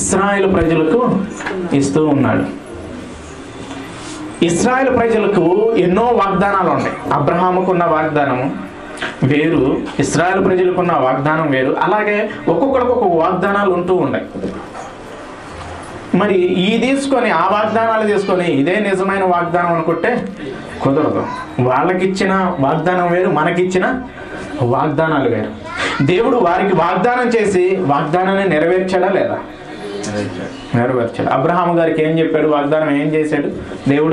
Israel ప్రజలకు ఇస్తూ ఉన్నాడు ఇస్రాయేల్ ప్రజలకు ఎన్నో వాగ్దానాలు ఉన్నాయి అబ్రహాముకున్న వాగ్దానము వేరు ఇస్రాయేల్ ప్రజలకున్న వాగ్దానం వేరు అలాగే ఒక్కొక్కరికి ఒక్కొక్క వాగ్దానాలు ఉంటూ ఉన్నాయి మరి ఈ తీసుకొని ఆ వాగ్దానాలు తీసుకొని ఇదే నిజమైన వాగ్దానం అనుకుంటే కుదరదు వాళ్ళకిచ్చిన వాగ్దానం వేరు మనకిచ్చిన వాగ్దానాలు వేరు దేవుడు వారికి వాగ్దానం చేసి వాగ్దానాన్ని నెరవేర్చాడా లేదా నెరవేర్చాడు అబ్రహాం గారికి ఏం చెప్పాడు వాగ్దానం ఏం చేశాడు దేవుడు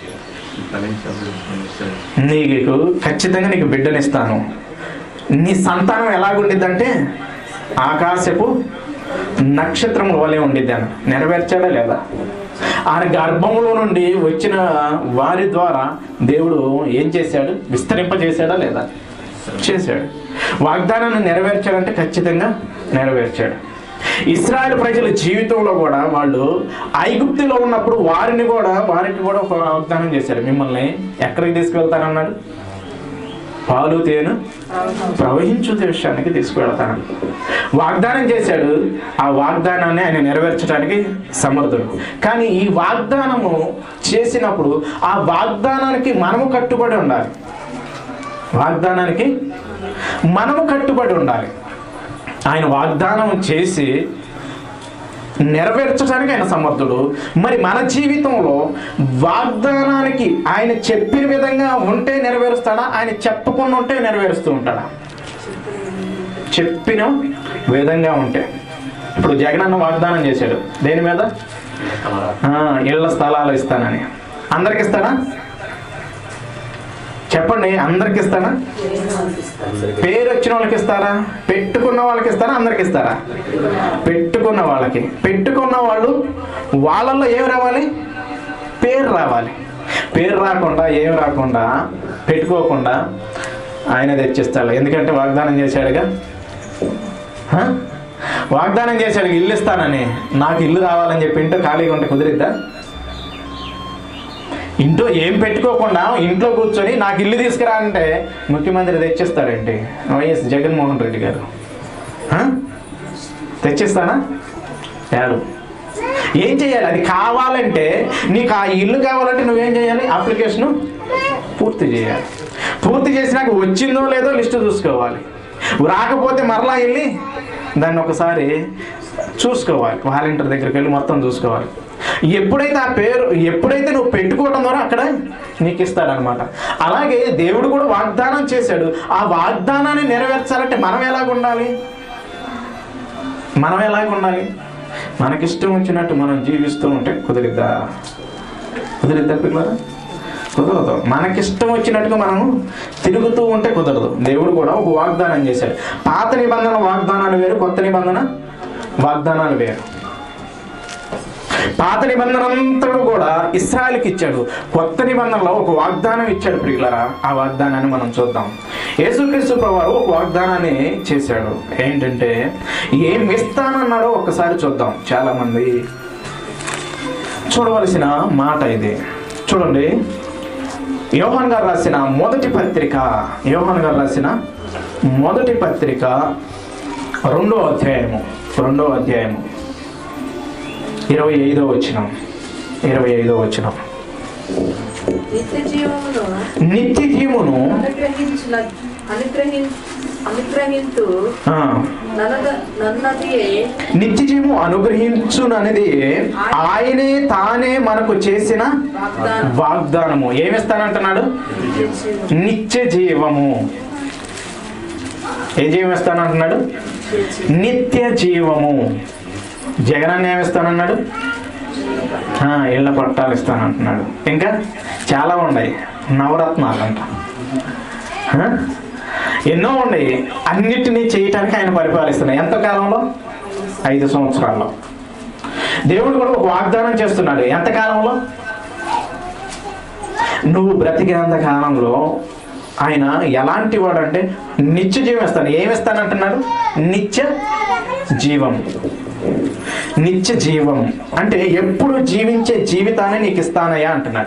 నీకు ఖచ్చితంగా నీకు బిడ్డనిస్తాను నీ సంతానం ఎలాగుండిద్దంటే ఆకాశపు నక్షత్రం వలె ఉండిద్ది అని నెరవేర్చాడా లేదా ఆయన గర్భంలో నుండి వచ్చిన వారి ద్వారా దేవుడు ఏం చేశాడు విస్తరింపజేశాడా లేదా చేశాడు వాగ్దానాన్ని నెరవేర్చాడంటే ఖచ్చితంగా నెరవేర్చాడు ఇస్రాయల్ ప్రజల జీవితంలో కూడా వాళ్ళు ఐగుప్తులో ఉన్నప్పుడు వారిని కూడా వారికి కూడా ఒక వాగ్దానం చేశాడు మిమ్మల్ని ఎక్కడికి తీసుకువెళ్తానన్నాడు పాలు తేను ప్రవహించు దేశానికి తీసుకువెళ్తాను వాగ్దానం చేశాడు ఆ వాగ్దానాన్ని ఆయన నెరవేర్చడానికి సమర్థుడు కానీ ఈ వాగ్దానము చేసినప్పుడు ఆ వాగ్దానానికి మనము కట్టుబడి ఉండాలి వాగ్దానానికి మనము కట్టుబడి ఉండాలి ఆయన వాగ్దానం చేసి నెరవేర్చడానికి ఆయన సమర్థుడు మరి మన జీవితంలో వాగ్దానానికి ఆయన చెప్పిన విధంగా ఉంటే నెరవేరుస్తాడా ఆయన చెప్పకుండా ఉంటే నెరవేరుస్తూ ఉంటాడా చెప్పిన విధంగా ఉంటే ఇప్పుడు జగనన్న వాగ్దానం చేశాడు దేని మీద ఆ, ఇళ్ల స్థలాలు ఇస్తానని అందరికి ఇస్తాడా చెప్పండి అందరికి ఇస్తాడా పేరు వచ్చిన వాళ్ళకి ఇస్తారా పెట్టుకున్న వాళ్ళకి ఇస్తారా అందరికి ఇస్తారా పెట్టుకున్న వాళ్ళకి పెట్టుకున్న వాళ్ళు వాళ్ళల్లో ఏం రావాలి పేరు రావాలి పేరు రాకుండా ఏం రాకుండా పెట్టుకోకుండా ఆయన తెచ్చిస్తాడు ఎందుకంటే వాగ్దానం చేశాడుగా హ? వాగ్దానం చేశాడు ఇల్లు ఇస్తానని నాకు ఇల్లు రావాలని చెప్పి ఇంట్లో ఖాళీగా ఉంటే కుదిరిద్దా ఇంట్లో ఏం పెట్టుకోకుండా ఇంట్లో కూర్చొని నాకు ఇల్లు తీసుకురా అంటే ముఖ్యమంత్రి తెచ్చిస్తాడండి వైఎస్ జగన్మోహన్ రెడ్డి గారు హ? తెచ్చిస్తానా యాడు ఏం చేయాలి అది కావాలంటే నీకు ఆ ఇల్లు కావాలంటే నువ్వేం చేయాలి అప్లికేషను పూర్తి చేయాలి పూర్తి చేసినాక వచ్చిందో లేదో లిస్టు చూసుకోవాలి రాకపోతే మరలా వెళ్ళి దాన్ని ఒకసారి చూసుకోవాలి వాలంటీర్ దగ్గరికి వెళ్ళి మొత్తం చూసుకోవాలి ఎప్పుడైతే ఆ పేరు ఎప్పుడైతే నువ్వు పెట్టుకోవడం ద్వారా అక్కడ నీకు ఇస్తాడనమాట అలాగే దేవుడు కూడా వాగ్దానం చేశాడు ఆ వాగ్దానాన్ని నెరవేర్చాలంటే మనం ఎలాగ ఉండాలి మనం ఎలాగ ఉండాలి మనకిష్టం వచ్చినట్టు మనం జీవిస్తూ ఉంటే కుదిరిద్దా కుదిరిద్దా పిల్లరా కుదరదు మనకిష్టం వచ్చినట్టుగా మనం తిరుగుతూ ఉంటే కుదరదు దేవుడు కూడా ఒక వాగ్దానం చేశాడు పాత నిబంధన వాగ్దానాలు వేరు కొత్త నిబంధన వాగ్దానాలు వేరు పాత నిబంధన అంతా కూడా ఇస్రాయల్కి ఇచ్చాడు కొత్త నిబంధనలో ఒక వాగ్దానం ఇచ్చాడు ప్రియులరా ఆ వాగ్దానాన్ని మనం చూద్దాం యేసుక్రీస్తు ప్రభువారు ఒక వాగ్దానాన్ని చేశాడు ఏంటంటే ఏం ఇస్తానన్నాడో ఒక్కసారి చూద్దాం చాలా మంది చూడవలసిన మాట ఇది చూడండి యోహాన్ గారు రాసిన మొదటి పత్రిక యోహాన్ గారు రాసిన మొదటి పత్రిక రెండో అధ్యాయము రెండో అధ్యాయము ఇరవై ఐదో వచ్చినం ఇరవై ఐదో వచ్చినం నిత్య జీవమును నిత్య జీవును అనుగ్రహించిన అనుగ్రహి అనుగ్రహింతు ఆ, నన్నద నన్నదియే నిత్య జీవము అనుగ్రహించుననేది ఆయనే తానే మనకు చేసిన వాగ్దానం వాగ్దానము ఏమిస్తానంటున్నాడు నిత్య జీవం నిత్య జీవము ఏ జీవం ఇస్తానంటున్నాడు నిత్య జీవము జగనాన్ని ఏమిస్తానన్నాడు ఆ, ఇళ్ళ పట్టాలు ఇస్తానంటున్నాడు ఇంకా చాలా ఉన్నాయి నవరత్నాలు అంట ఆ? ఎన్నో ఉన్నాయి అన్నిటినీ చేయటానికి ఆయన పరిపాలిస్తున్నాడు ఎంత కాలంలో ఐదు సంవత్సరాల్లో దేవుడు కూడా ఒక వాగ్దానం చేస్తున్నాడు ఎంత కాలంలో నువ్వు బ్రతికినంత కాలంలో ఆయన ఎలాంటి వాడు అంటే నిత్య జీవం ఇస్తాను ఏమిస్తానంటున్నాడు నిత్య జీవం నిత్య జీవం అంటే ఎప్పుడు జీవించే జీవితాన్ని నీకు ఇస్తానయ్యా అంటున్నాడు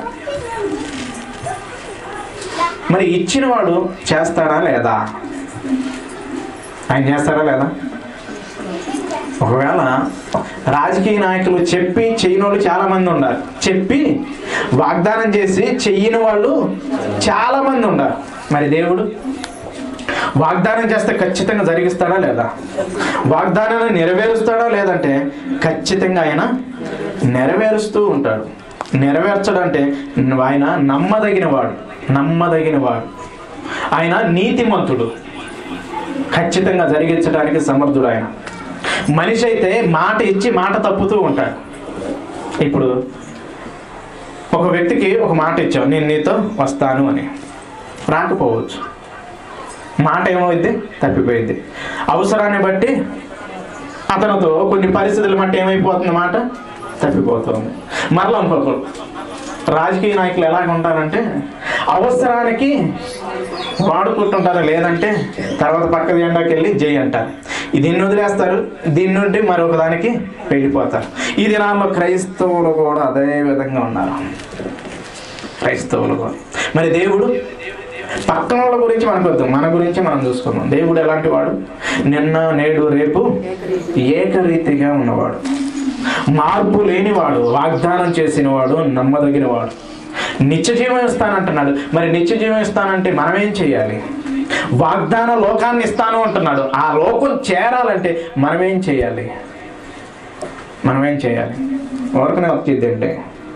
మరి ఇచ్చిన వాడు చేస్తాడా లేదా ఆయన చేస్తాడా లేదా ఒకవేళ రాజకీయ నాయకులు చెప్పి చెయ్యని వాళ్ళు చాలా మంది ఉన్నారు చెప్పి వాగ్దానం చేసి చెయ్యని వాళ్ళు చాలా మంది ఉన్నారు మరి దేవుడు వాగ్దానం చేస్తే ఖచ్చితంగా జరిగిస్తాడా లేదా వాగ్దానాన్ని నెరవేరుస్తాడా లేదంటే ఖచ్చితంగా ఆయన నెరవేరుస్తూ ఉంటాడు నెరవేర్చడంటే ఆయన నమ్మదగిన వాడు నమ్మదగిన వాడు ఆయన నీతిమంతుడు ఖచ్చితంగా జరిగించడానికి సమర్థుడు ఆయన మనిషి అయితే మాట ఇచ్చి మాట తప్పుతూ ఉంటాడు ఇప్పుడు ఒక వ్యక్తికి ఒక మాట ఇచ్చావు నేను నీతో వస్తాను అని రాకపోవచ్చు మాట ఏమవుద్ది తప్పిపోయింది అవసరాన్ని బట్టి అతనితో కొన్ని పరిస్థితులు బట్టి ఏమైపోతుంది మాట తప్పిపోతుంది మరలా ఇంకొకరు రాజకీయ నాయకులు ఎలాగ ఉంటారంటే అవసరానికి వాడుకుంటుంటారు లేదంటే తర్వాత పక్క జెండాకి వెళ్ళి జై అంటారు దీన్ని వదిలేస్తారు దీని నుండి మరొక దానికి వెళ్ళిపోతారు ఈ దినాల్లో క్రైస్తవులు కూడా అదే విధంగా ఉన్నారు క్రైస్తవులు కూడా మరి దేవుడు పక్కన వాళ్ళ గురించి మనకు వద్దు మన గురించి మనం చూసుకుందాం దేవుడు ఎలాంటి వాడు నిన్న నేడు రేపు ఏకరీతిగా ఉన్నవాడు మార్పు లేనివాడు వాగ్దానం చేసినవాడు నమ్మదగినవాడు నిత్య జీవం ఇస్తానంటున్నాడు మరి నిత్య జీవం ఇస్తానంటే మనం ఏం చేయాలి వాగ్దాన లోకాన్ని ఇస్తాను అంటున్నాడు ఆ లోకం చేరాలంటే మనం ఏం చేయాలి మనం ఏం చేయాలి ఊరకనే వచ్చిద్దంటే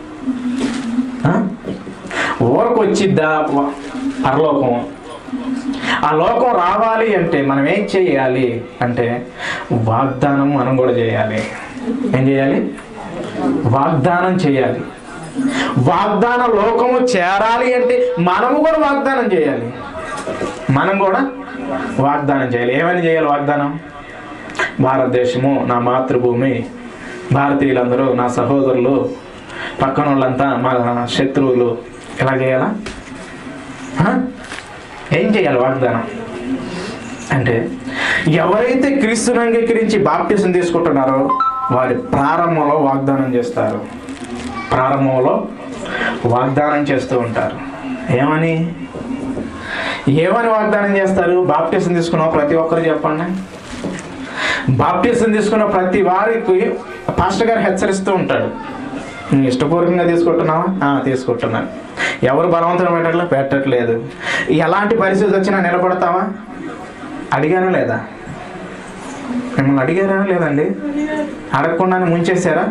ఊరకు వచ్చిద్దా వ- పరలోకం ఆ లోకం రావాలి అంటే మనం ఏం చేయాలి అంటే వాగ్దానం మనం కూడా చేయాలి ఏం చేయాలి వాగ్దానం చేయాలి వాగ్దాన లోకము చేరాలి అంటే మనము కూడా వాగ్దానం చేయాలి మనం కూడా వాగ్దానం చేయాలి ఏమని చేయాలి వాగ్దానం భారతదేశము నా మాతృభూమి భారతీయులందరూ నా సహోదరులు పక్కన వాళ్ళంతా మా శత్రువులు ఎలా చేయాలా ఆ? ఏం చేయాలి వాగ్దానం అంటే ఎవరైతే క్రీస్తుని అంగీకరించి బాప్టిజం తీసుకుంటున్నారో వారి ప్రారంభంలో వాగ్దానం చేస్తారు ప్రారంభంలో వాగ్దానం చేస్తూ ఉంటారు ఏమని ఏమని వాగ్దానం చేస్తారు బాప్టిజం తీసుకున్న ప్రతి ఒక్కరు చెప్పండి బాప్టిజం తీసుకున్న ప్రతి వారికి పాస్టర్ గారు హెచ్చరిస్తూ ఉంటాడు నువ్వు ఇష్టపూర్వకంగా తీసుకుంటున్నావా "ఆ, తీసుకుంటున్నాను ఎవరు బలవంతం పెట్టట్లే పెట్టట్లేదు ఎలాంటి పరిస్థితి వచ్చినా నిలబడతావా అడిగానా లేదా మిమ్మల్ని అడిగారా లేదండి అడగకుండానే ముంచేశారా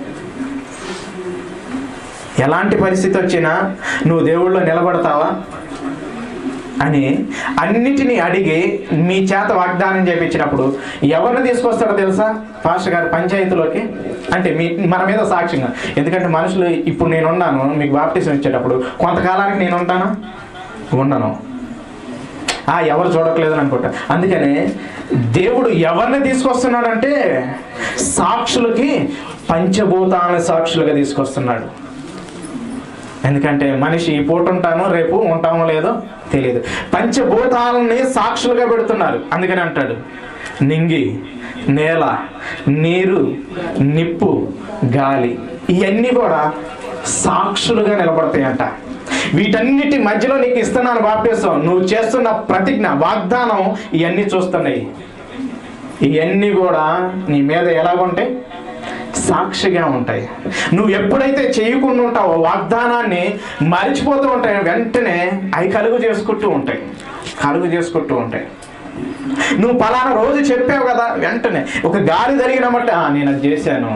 ఎలాంటి పరిస్థితి వచ్చినా నువ్వు దేవుళ్ళో నిలబడతావా అని అన్నిటినీ అడిగి మీ చేత వాగ్దానం చేపించినప్పుడు ఎవరిని తీసుకొస్తాడో తెలుసా పాస్టర్ గారు పంచాయతీలోకి అంటే మీ మన మీద సాక్ష్యంగా ఎందుకంటే మనుషులు ఇప్పుడు నేను ఉన్నాను మీకు బాప్టిజం ఇచ్చేటప్పుడు కొంతకాలానికి నేను ఉంటానా ఉండను ఆ ఎవరు చూడట్లేదని అనుకుంటా అందుకని దేవుడు ఎవరిని తీసుకొస్తున్నాడంటే సాక్షులకి పంచభూతాల సాక్షులుగా తీసుకొస్తున్నాడు ఎందుకంటే మనిషి ఈ పూట ఉంటానో రేపు ఉంటామో లేదో తెలియదు పంచభూతాలని సాక్షులుగా పెడుతున్నారు అందుకని అంటాడు నింగి నేల నీరు నిప్పు గాలి ఇవన్నీ కూడా సాక్షులుగా నిలబడతాయంట వీటన్నిటి మధ్యలో నీకు ఇస్తున్నాను బాప్టిస్తాం నువ్వు చేస్తున్న ప్రతిజ్ఞ వాగ్దానం ఇవన్నీ చూస్తున్నాయి ఇవన్నీ కూడా నీ మీద ఎలాగుంటాయి సాక్షిగా ఉంటాయి నువ్వు ఎప్పుడైతే చేయకుండా ఉంటావో వాగ్దానాన్ని మరిచిపోతూ ఉంటాయి వెంటనే అవి కలుగు చేసుకుంటూ ఉంటాయి కలుగు చేసుకుంటూ ఉంటాయి నువ్వు పలానా రోజు చెప్పావు కదా వెంటనే ఒక గాలి జరిగినమంటే "ఆ, నేను అది చేశాను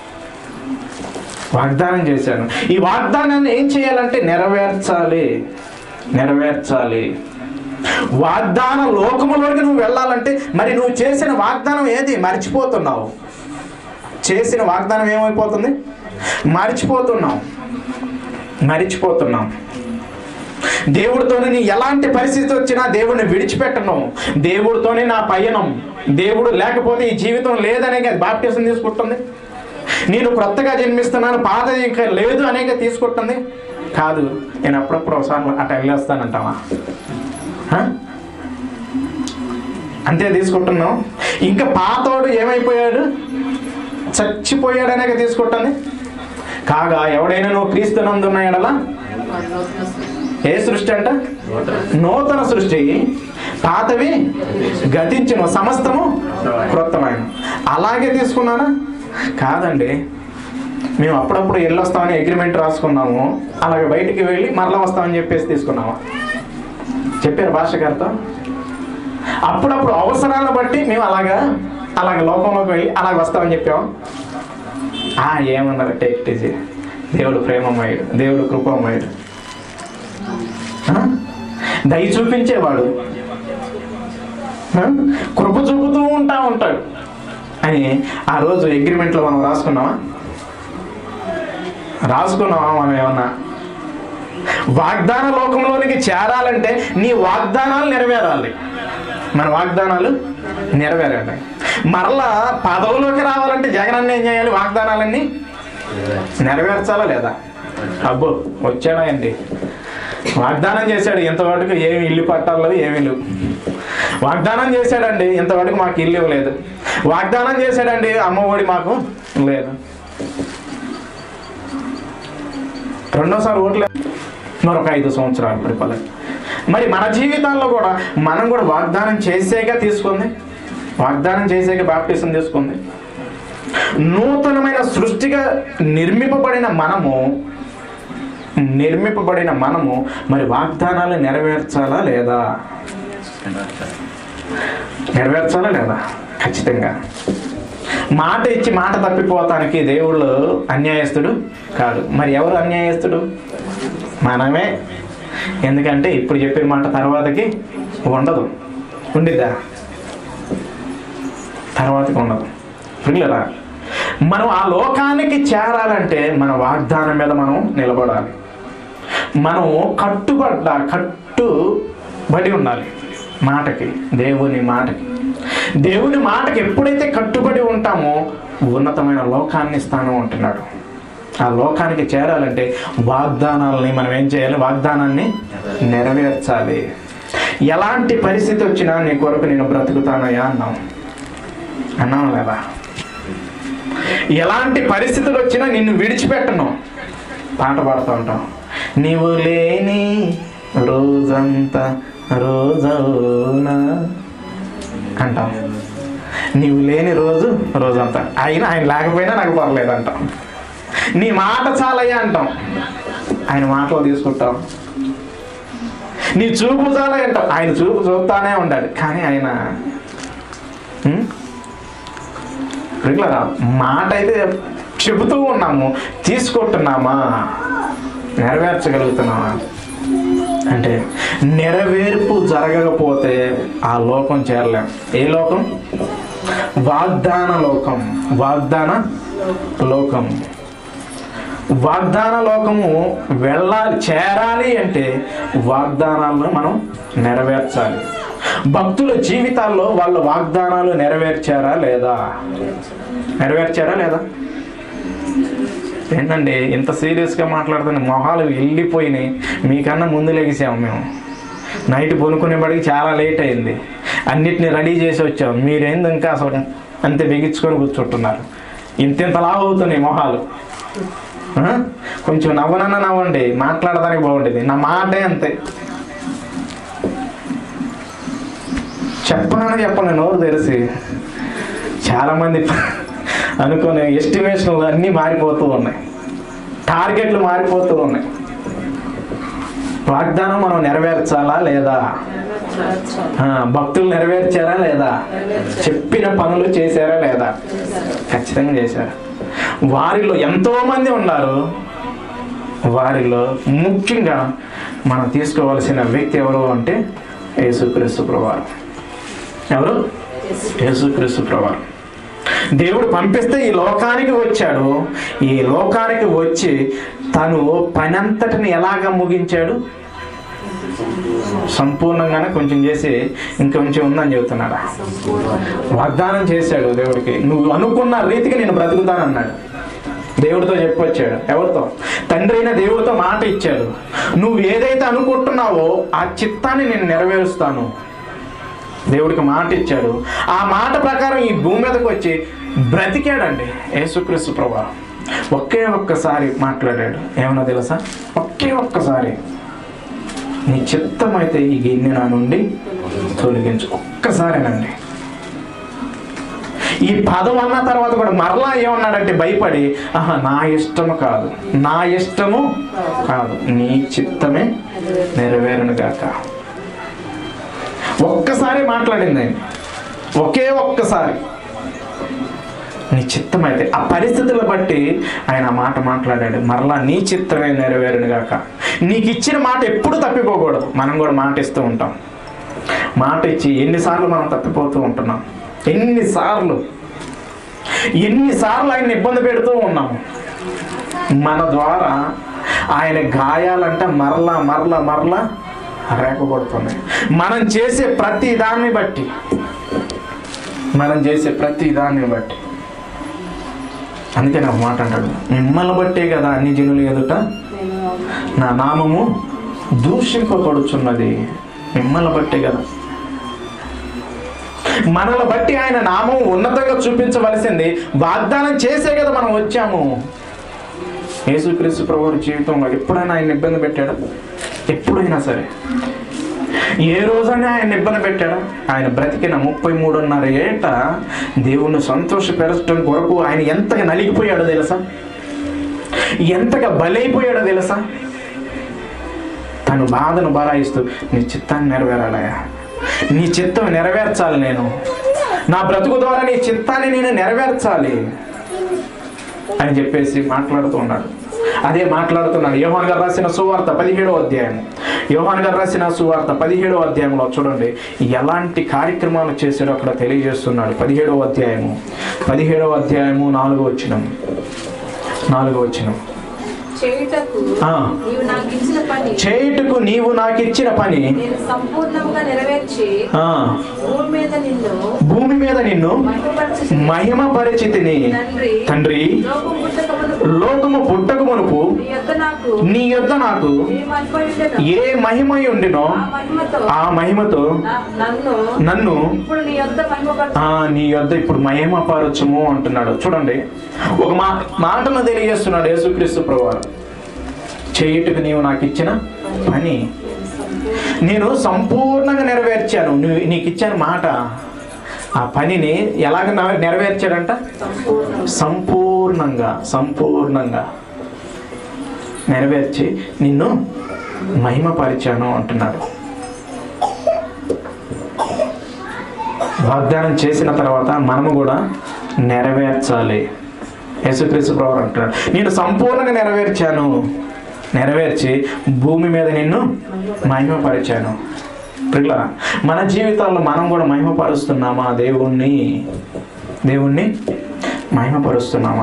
వాగ్దానం చేశాను ఈ వాగ్దానాన్ని ఏం చేయాలంటే నెరవేర్చాలి నెరవేర్చాలి వాగ్దాన లోకములోకి నువ్వు వెళ్ళాలంటే మరి నువ్వు చేసిన వాగ్దానం ఏది మర్చిపోతున్నావు చేసిన వాగ్దానం ఏమైపోతుంది మరిచిపోతున్నాం మరిచిపోతున్నాం దేవుడితోనే నీ ఎలాంటి పరిస్థితి వచ్చినా దేవుడిని విడిచిపెట్టను దేవుడితోనే నా పయనం దేవుడు లేకపోతే ఈ జీవితం లేదనే కదా బాప్టిజం తీసుకుంటుంది నేను క్రొత్తగా జన్మిస్తున్నాను పాత ఇంకా లేదు అనేక తీసుకుంటుంది కాదు నేను అప్పుడప్పుడు ఒకసారి అట్లా వెళ్ళేస్తానంటావా హ? అంతే తీసుకుంటున్నాం ఇంకా పాతోడు ఏమైపోయాడు చచ్చిపోయాడనే తీసుకుంటుంది కాగా ఎవడైనా నువ్వు క్రీస్తునందున్న ఎడలా ఏ సృష్టి అంట నూతన సృష్టి పాతవి గతించిన సమస్తము క్రొత్తమైన అలాగే తీసుకున్నారా కాదండి మేము అప్పుడప్పుడు వెళ్ళొస్తామని అగ్రిమెంట్ రాసుకున్నాము అలాగే బయటికి వెళ్ళి మరలా వస్తామని చెప్పేసి తీసుకున్నాము చెప్పారు భాష గారితో అప్పుడప్పుడు అవసరాలను బట్టి మేము అలాగా అలాగ లోకంలోకి వెళ్ళి అలాగ వస్తామని చెప్పాము ఆ ఏమన్నారు టేక్ టీజీ దేవుడు ప్రేమమయుడు దేవుడు కృపమయుడు ఆ? దయ చూపించేవాడు ఆ? కృప చూపుతూ ఉంటా ఉంటాడు అని ఆ రోజు అగ్రిమెంట్లో మనం రాసుకున్నామా రాసుకున్నామా మనం ఏమన్నా వాగ్దాన లోకంలోనికి చేరాలంటే నీ వాగ్దానాలు నెరవేరాలి మన వాగ్దానాలు నెరవేరాలి మరలా పదవులోకి రావాలంటే జగన్ అన్న ఏం చేయాలి వాగ్దానాలన్నీ నెరవేర్చాలా లేదా అబ్బో వచ్చాడా అండి వాగ్దానం చేశాడు ఇంతవరకు ఏమి ఇల్లు పట్టాలో ఏమీ లేవు వాగ్దానం చేశాడండి ఇంతవరకు మాకు ఇల్లు ఇవ్వలేదు వాగ్దానం చేశాడండి అమ్మఒడి మాకు లేదు రెండోసారి ఓట్లే మరొక ఐదు సంవత్సరాలు పరిపాలన మరి మన జీవితాల్లో కూడా మనం కూడా వాగ్దానం చేసేగా తీసుకుంది వాగ్దానం చేసేగా బాప్టిజం తీసుకుంది నూతనమైన సృష్టిగా నిర్మింపబడిన మనము నిర్మింపబడిన మనము మరి వాగ్దానాలు నెరవేర్చాలా లేదా నెరవేర్చాలా లేదా ఖచ్చితంగా మాట ఇచ్చి మాట తప్పిపోతానికి దేవుళ్ళు అన్యాయస్తుడు కాదు మరి ఎవరు అన్యాయస్తుడు మనమే ఎందుకంటే ఇప్పుడు చెప్పిన మాట తర్వాతకి ఉండదు ఉండిద్దా తర్వాతకి ఉండదు పిల్లరా మనం ఆ లోకానికి చేరాలంటే మన వాగ్దానం మీద మనం నిలబడాలి మనం కట్టుబడ్డ కట్టుబడి ఉండాలి మాటకి దేవుని మాటకి దేవుని మాటకి ఎప్పుడైతే కట్టుబడి ఉంటామో ఉన్నతమైన లోకాన్ని స్థానం ఉంటున్నాడు ఆ లోకానికి చేరాలంటే వాగ్దానాలని మనం ఏం చేయాలి వాగ్దానాన్ని నెరవేర్చాలి ఎలాంటి పరిస్థితి వచ్చినా నీ కొరకు నేను బ్రతుకుతానయ్యా అన్నాం అన్నాం లేదా ఎలాంటి పరిస్థితులు వచ్చినా నిన్ను విడిచిపెట్టను పాట పాడుతూ ఉంటాం నీవు లేని రోజంతా రోజవునా అంటాం నీవు లేని రోజు రోజంతా అయినా ఆయన లేకపోయినా నాకు పర్లేదు అంటాం నీ మాట చాలయ్యా అంటాం ఆయన మాటలు తీసుకుంటాం నీ చూపు చాలయ్య అంటాం ఆయన చూపు చూస్తానే ఉండాలి కానీ ఆయన ఉం? రెగ్యులర్ మాట అయితే చెబుతూ ఉన్నాము తీసుకుంటున్నామా నెరవేర్చగలుగుతున్నామా అంటే నెరవేర్పు జరగకపోతే ఆ లోకం చేరలేం ఏ లోకం వాగ్దాన లోకం వాగ్దాన లోకం వాగ్దాన లోకము వెళ్ళాలి చేరాలి అంటే వాగ్దానాలను మనం నెరవేర్చాలి భక్తుల జీవితాల్లో వాళ్ళ వాగ్దానాలు నెరవేర్చారా లేదా నెరవేర్చారా లేదా ఏంటండి ఇంత సీరియస్గా మాట్లాడుతున్న మొహాలు వెళ్ళిపోయినాయి మీకన్నా ముందు లెగిసాము మేము నైట్ పడుకునేప్పటికి చాలా లేట్ అయింది అన్నిటిని రెడీ చేసి వచ్చాం మీరేంది ఇంకా అసలు అంతే బిగించుకొని కూర్చుంటున్నారు ఇంతింత లావు అవుతున్నాయి మొహాలు ఆ? కొంచెం నవ్వనన్న నవ్వండి మాట్లాడడానికి బాగుండేది నా మాటే అంతే చెప్పనని చెప్పండి నోరు తెరిసి చాలామంది అనుకునే ఎస్టిమేషన్లు అన్నీ మారిపోతూ ఉన్నాయి టార్గెట్లు మారిపోతూ ఉన్నాయి వాగ్దానం మనం నెరవేర్చాలా లేదా ఆ, భక్తులు నెరవేర్చారా లేదా చెప్పిన పనులు చేశారా లేదా ఖచ్చితంగా చేశారు వారిలో ఎంతో మంది ఉన్నారు వారిలో ముఖ్యంగా మనం తీసుకోవాల్సిన వ్యక్తి ఎవరు అంటే యేసుక్రీస్తు ప్రభువారు ఎవరు యేసుక్రీస్తు ప్రభువారు దేవుడు పంపిస్తే ఈ లోకానికి వచ్చాడు ఈ లోకానికి వచ్చి తను పనంతటిని ఎలాగ ముగించాడు సంపూర్ణంగానే కొంచెం చేసి ఇంకొంచెం ఉందని చెబుతున్నాడా వాగ్దానం చేశాడు దేవుడికి నువ్వు అనుకున్న రీతికి నేను బ్రతుకుతానన్నాడు దేవుడితో చెప్పొచ్చాడు ఎవరితో తండ్రి అయిన దేవుడితో మాట ఇచ్చాడు నువ్వు ఏదైతే అనుకుంటున్నావో ఆ చిత్తాన్ని నేను నెరవేరుస్తాను దేవుడికి మాట ఇచ్చాడు ఆ మాట ప్రకారం ఈ భూమి మీదకి వచ్చి బ్రతికాడండి యేసుక్రీస్తు ప్రభా ఒకే ఒక్కసారి మాట్లాడాడు ఏమన్నా తెలుసా ఒకే ఒక్కసారి నీ చిత్తమైతే ఈ గిన్నె నా నుండి తొలగించు ఒక్కసారేనండి ఈ పదం అన్న తర్వాత కూడా మరలా ఏమన్నాడంటే భయపడి ఆహా నా ఇష్టము కాదు నా ఇష్టము కాదు నీ చిత్తమే నెరవేరును గాక ఒక్కసారి మాట్లాడింది ఆయన ఒకే ఒక్కసారి నీ చిత్తం అయితే ఆ పరిస్థితులను బట్టి ఆయన ఆ మాట మాట్లాడాడు మరలా నీ చిత్తమే నెరవేరును గాక నీకు ఇచ్చిన మాట ఎప్పుడు తప్పిపోకూడదు మనం కూడా మాట ఇస్తూ ఉంటాం మాట ఇచ్చి ఎన్నిసార్లు మనం తప్పిపోతూ ఉంటున్నాం ఎన్నిసార్లు ఎన్నిసార్లు ఆయన ఇబ్బంది పెడుతూ ఉన్నాము మన ద్వారా ఆయన గాయాలంటే మరలా మరలా మరలా రేపబడుతున్నాయి మనం చేసే ప్రతి దాన్ని బట్టి మనం చేసే ప్రతి దాన్ని బట్టి అందుకే నాకు మాట అంటాడు మిమ్మల్ని బట్టే కదా అన్ని జనులు ఎదుట నేను నా నామము దూషింపబడుచున్నది మిమ్మల్ని బట్టే కదా మనల్ని బట్టి ఆయన నామం ఉన్నతంగా చూపించవలసింది వాగ్దానం చేసే కదా మనం వచ్చాము యేసుక్రీస్తు ప్రభు జీవితంలో ఎప్పుడైనా ఆయన ఇబ్బంది పెట్టాడా ఎప్పుడైనా సరే ఏ రోజైనా ఆయన ఇబ్బంది పెట్టాడా ఆయన బ్రతికిన ముప్పై మూడున్నర ఏట దేవుణ్ణి సంతోషపెరచడం కొరకు ఆయన ఎంతగా నలిగిపోయాడో తెలుసా ఎంతగా బలైపోయాడో తెలుసా తను బాధను బలాయిస్తూ నీ చిత్తాన్ని నెరవేరాలయా నీ చిత్తం నెరవేర్చాలి నేను నా బ్రతుకు ద్వారా నీ చిత్తాన్ని నేను నెరవేర్చాలి అని చెప్పేసి మాట్లాడుతూ ఉన్నాడు అదే మాట్లాడుతున్నాడు యోహాన్ గారు రాసిన సువార్త పదిహేడో అధ్యాయం యోహాన్ గారు రాసిన సువార్త పదిహేడో అధ్యాయంలో చూడండి ఎలాంటి కార్యక్రమాలు చేశాడో అక్కడ తెలియజేస్తున్నాడు పదిహేడవ అధ్యాయము పదిహేడవ అధ్యాయము నాలుగో వచ్చినం నాలుగో వచ్చినం చేయుటకు ఆ. నీవు నాకు ఇచ్చిన పని చేయుటకు నీవు నాకు ఇచ్చిన పని నేను సంపూర్ణంగా నెరవేర్చి ఆ భూమి మీద నిన్ను భూమి మీద నిన్ను మహిమపరచి మహిమ పరిచితిని తండ్రి తండ్రి లోకం పుట్టకముందు లోకము పుట్టక మునుపు నీ యొద్ద నాకు నీ యొద్ద నాకు ఏ మహిమ ఉండెనో, ఏ మహిమ ఉండినో ఆ మహిమతో ఆ మహిమతో నా- నన్ను నన్ను ఇప్పుడు నీ యొద్ద మహిమపరచు ఆ నీ యొద్ద ఇప్పుడు మహిమ పరచుము అంటున్నాడు చూడండి ఒక మా మాటను తెలియజేస్తున్నాడు యేసుక్రీస్తు ప్రభువారు చేయుటకు నీవు నాకు ఇచ్చిన పని నేను సంపూర్ణంగా నెరవేర్చాను నువ్వు నీకు ఇచ్చాను మాట ఆ పనిని ఎలాగ నెర- నెరవేర్చాడంట సంపూర్ణం సంపూర్ణంగా సంపూర్ణంగా నెరవేర్చి నిన్ను మహిమపరిచాను అంటున్నాడు వాగ్దానం చేసిన తర్వాత మనము కూడా నెరవేర్చాలి యేసుక్రీస్తు ప్రభు అంటున్నాడు నేను సంపూర్ణంగా నెరవేర్చాను నెరవేర్చి భూమి మీద నిన్ను మహిమపరిచాను పిల్ల మన జీవితాల్లో మనం కూడా మహిమపరుస్తున్నామా దేవుణ్ణి దేవుణ్ణి మహిమపరుస్తున్నామా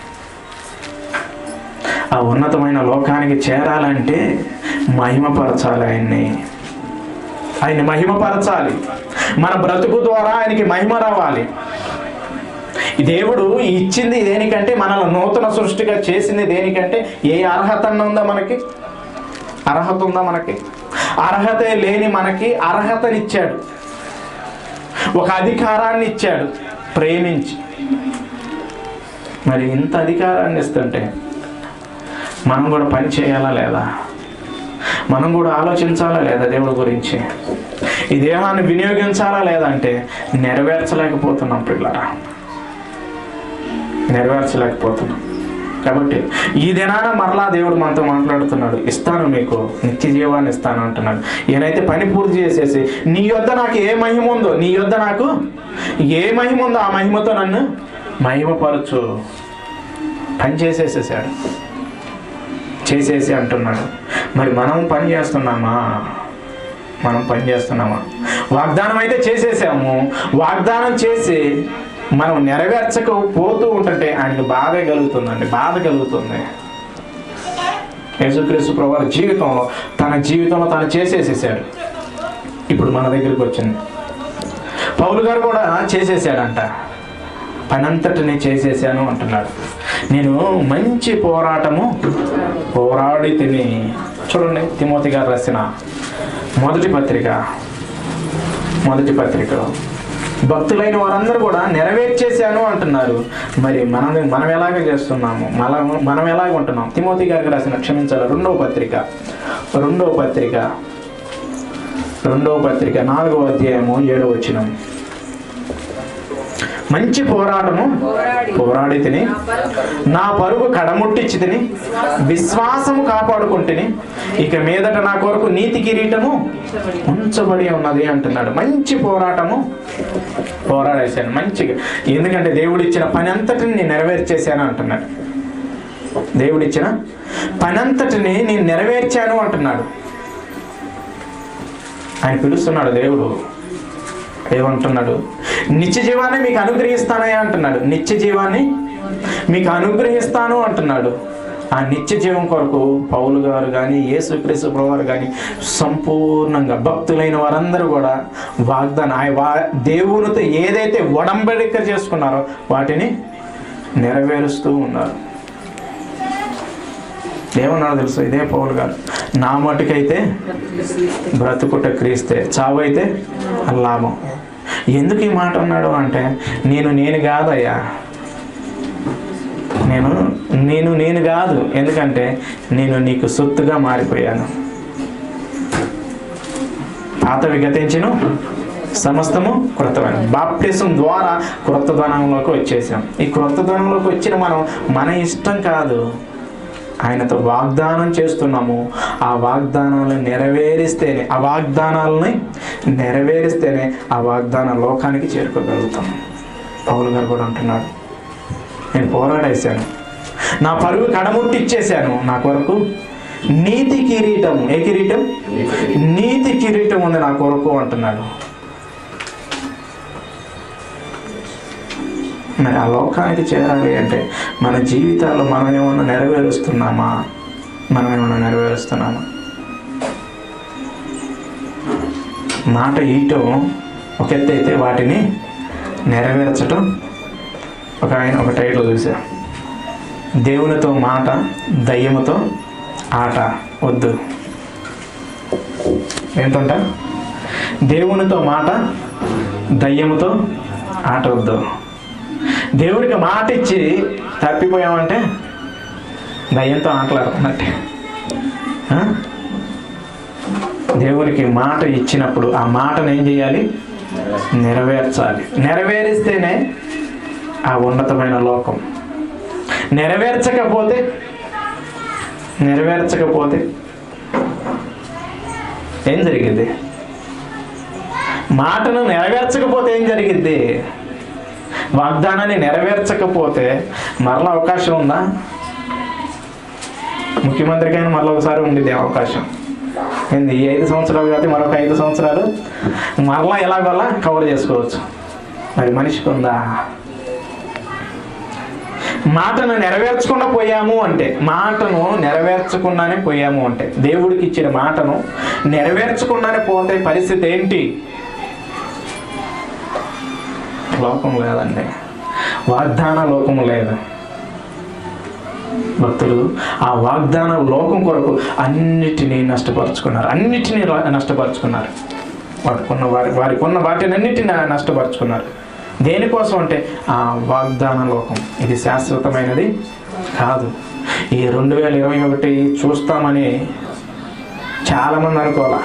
ఆ ఉన్నతమైన లోకానికి చేరాలంటే మహిమపరచాలి ఆయన్ని ఆయన్ని మహిమపరచాలి మన బ్రతుకు ద్వారా ఆయనకి మహిమ రావాలి ఈ దేవుడు ఇచ్చింది దేనికంటే మనల్ని నూతన సృష్టిగా చేసింది దేనికంటే ఏ అర్హత అన్న ఉందా మనకి అర్హత ఉందా మనకి అర్హత లేని మనకి అర్హతనిచ్చాడు ఒక అధికారాన్ని ఇచ్చాడు ప్రేమించి మరి ఇంత అధికారాన్ని ఇస్తుంటే మనం కూడా పని చేయాలా లేదా మనం కూడా ఆలోచించాలా లేదా దేవుడి గురించి ఈ దేహాన్ని వినియోగించాలా లేదా అంటే నెరవేర్చలేకపోతున్నాం పిల్లరా నెరవేర్చలేకపోతున్నాం కాబట్టి ఈ దినాన మరలా దేవుడు మనతో మాట్లాడుతున్నాడు ఇస్తాను మీకు నిత్య జీవాన్ని ఇస్తాను అంటున్నాడు ఈయనైతే పని పూర్తి చేసేసి నీ యొద్ద నాకు ఏ మహిమ ఉందో నీ యొద్ద నాకు ఏ మహిమ ఉందో ఆ మహిమతో నన్ను మహిమపరచు పని చేసేసేసాడు చేసేసి అంటున్నాడు మరి మనం పని చేస్తున్నామా మనం పని చేస్తున్నామా వాగ్దానం అయితే చేసేసాము వాగ్దానం చేసి మనం నెరవేర్చకపోతూ ఉంటుంటే ఆయనకు బాధ కలుగుతుందండి బాధ కలుగుతుంది యేసుక్రీస్తు ప్రభు జీవితంలో తన జీవితంలో తను చేసేసేసాడు ఇప్పుడు మన దగ్గరికి వచ్చింది పౌలు గారు కూడా చేసేసాడంట పనంతటిని చేసేసాను అంటున్నాడు నేను మంచి పోరాటము పోరాడి తిని చూడండి తిమోతి గారు రాసిన మొదటి పత్రిక మొదటి పత్రికలో భక్తులైన వారందరూ కూడా నెరవేర్చేశాను అంటున్నారు మరి మనం మనం ఎలాగ చేస్తున్నాము మనం మనం ఎలాగ ఉంటున్నాం తిమోతి గారికి రాసిన క్షమించాలి రెండవ పత్రిక రెండవ పత్రిక రెండవ పత్రిక నాలుగవ అధ్యాయము ఏడవ వచ్చిన మంచి పోరాటము పోరాడి పోరాడి తిని నా పరుగు నా పరుగు కడముట్టించి తిని విశ్వాసము కాపాడుకుంటుని ఇక మీదట నా కొరకు నీతి కిరీటము ఉంచబడి ఉన్నది అంటున్నాడు మంచి పోరాటము పోరాడేశాను మంచిగా ఎందుకంటే దేవుడిచ్చిన పని అంతటిని నేను నెరవేర్చేశాను అంటున్నాడు దేవుడిచ్చిన పని అంతటిని నేను నెరవేర్చాను అంటున్నాడు ఆయన పిలుస్తున్నాడు దేవుడు ఏమంటున్నాడు నిత్య జీవాన్ని మీకు అనుగ్రహిస్తానయ్యా అంటున్నాడు నిత్య జీవాన్ని మీకు అనుగ్రహిస్తాను అంటున్నాడు ఆ నిత్య జీవం కొరకు పౌలు గారు కానీ యేసుక్రీస్తు ప్రభు వారు కానీ సంపూర్ణంగా భక్తులైన వారందరూ కూడా వాగ్దానం ఆ వా దేవునితో ఏదైతే ఒడంబడిక చేసుకున్నారో వాటిని నెరవేరుస్తూ ఉన్నారు ఏమన్నాడు తెలుసు ఇదే పౌలు గారు నా మటుకైతే బ్రతుకుట క్రీస్తే చావు అయితే లాభం ఎందుకు ఈ మాట అన్నాడు అంటే నేను నేను కాదయ్యా నేను నేను నేను కాదు ఎందుకంటే నేను నీకు సొత్తుగా మారిపోయాను పాతవి గతించను సమస్తము క్రొత్తమైన బాప్టిజం ద్వారా క్రొత్త ధనంలోకి వచ్చేసాం ఈ క్రొత్త ధనంలోకి వచ్చిన మనం మన ఇష్టం కాదు ఆయనతో వాగ్దానం చేస్తున్నాము ఆ వాగ్దానాలను నెరవేరిస్తేనే ఆ వాగ్దానాలని నెరవేరిస్తేనే ఆ వాగ్దాన లోకానికి చేరుకోగలుగుతాం పౌలు గారు కూడా అంటున్నాడు నేను పోరాడేశాను నా పరుగు కడముట్టిచ్చేశాను నా కొరకు నీతి కిరీటం ఏ కిరీటం నీతి కిరీటం ఉంది నా కొరకు అంటున్నాడు మరి ఆ లోకానికి చేరాలి అంటే మన జీవితాల్లో మనం ఏమన్నా నెరవేరుస్తున్నామా మనం ఏమన్నా నెరవేరుస్తున్నామా మాట ఈయటం ఒక ఎత్తు అయితే వాటిని నెరవేర్చటం ఒక ఆయన ఒక టైటిల్ చూసా దేవునితో మాట దయ్యముతో ఆట వద్దు ఏంటంట దేవునితో మాట దయ్యముతో ఆట వద్దు దేవుడికి మాట ఇచ్చి తప్పిపోయామంటే దయ్యంతో ఆటలాడుతున్నట్టే ఆ? దేవునికి మాట ఇచ్చినప్పుడు ఆ మాటను ఏం చేయాలి నెరవేర్చాలి నెరవేరిస్తేనే ఆ ఉన్నతమైన లోకం నెరవేర్చకపోతే నెరవేర్చకపోతే ఏం జరిగింది మాటను నెరవేర్చకపోతే ఏం జరిగింది వాగ్దానాన్ని నెరవేర్చకపోతే మరలా అవకాశం ఉందా ముఖ్యమంత్రికైనా మరలా ఒకసారి ఉండిద్ది అవకాశం ఏంది ఈ ఐదు సంవత్సరాలు కాబట్టి మరొక ఐదు సంవత్సరాలు మరలా ఎలాగోలా కవర్ చేసుకోవచ్చు మరి మనిషికి ఉందా మాటను నెరవేర్చకుండా పోయాము అంటే మాటను నెరవేర్చకుండానే పోయాము అంటే దేవుడికి ఇచ్చిన మాటను నెరవేర్చకుండానే పోతే పరిస్థితి ఏంటి లోకం లేదండి వాగ్దాన లోకం లేదు భక్తులు ఆ వాగ్దాన లోకం కొరకు అన్నిటినీ నష్టపరుచుకున్నారు అన్నిటినీ రా- నష్టపరుచుకున్నారు వాటికున్న వారి వారికి ఉన్న వాటిని అన్నిటిని నష్టపరుచుకున్నారు దేనికోసం అంటే ఆ వాగ్దాన లోకం ఇది శాశ్వతమైనది కాదు ఈ రెండు వేల ఇరవై ఒకటి చూస్తామని చాలామంది అనుకోవాలా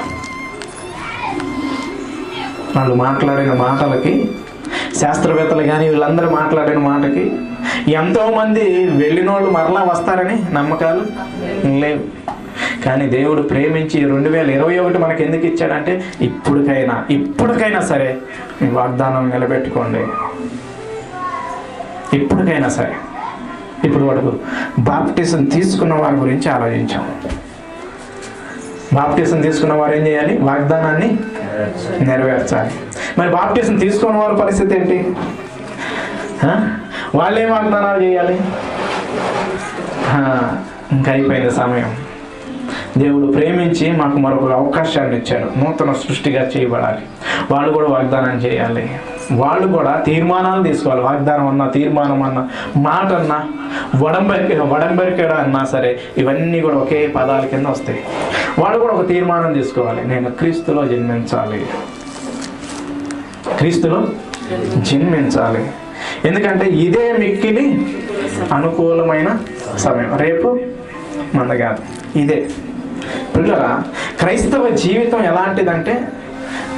వాళ్ళు మాట్లాడిన మాటలకి శాస్త్రవేత్తలు కానీ వీళ్ళందరూ మాట్లాడిన మాటకి ఎంతోమంది వెళ్ళిన వాళ్ళు మరలా వస్తారని నమ్మకాలు లేవు కానీ దేవుడు ప్రేమించి రెండు వేల ఇరవై ఒకటి మనకి ఎందుకు ఇచ్చాడంటే ఇప్పటికైనా ఇప్పటికైనా సరే మీ వాగ్దానం నిలబెట్టుకోండి ఇప్పటికైనా సరే ఇప్పుడు వరకు బాప్టిజం తీసుకున్న వారి గురించి ఆలోచించాం బాప్టిజం తీసుకున్న వారు ఏం చేయాలి వాగ్దానాన్ని నెరవేర్చాలి మరి బాప్టిజం తీసుకున్న వారి పరిస్థితి ఏంటి ఆ? వాళ్ళు ఏం వాగ్దానాలు చేయాలి ఆ, ఇంకా అయిపోయింది సమయం దేవుడు ప్రేమించి మాకు మరొక అవకాశాన్ని ఇచ్చాడు నూతన సృష్టిగా చేయబడాలి వాళ్ళు కూడా వాగ్దానం చేయాలి వాళ్ళు కూడా తీర్మానాలు తీసుకోవాలి వాగ్దానం అన్నా తీర్మానం అన్నా మాట అన్నా వడంబరిక వడంబరికడ అన్నా సరే ఇవన్నీ కూడా ఒకే పదాల కింద వస్తాయి వాళ్ళు కూడా ఒక తీర్మానం తీసుకోవాలి నేను క్రీస్తులో జన్మించాలి క్రీస్తులో జన్మించాలి ఎందుకంటే ఇదే మిక్కిలి అనుకూలమైన సమయం రేపు మంద కాదు ఇదే పిల్లరా క్రైస్తవ జీవితం ఎలాంటిదంటే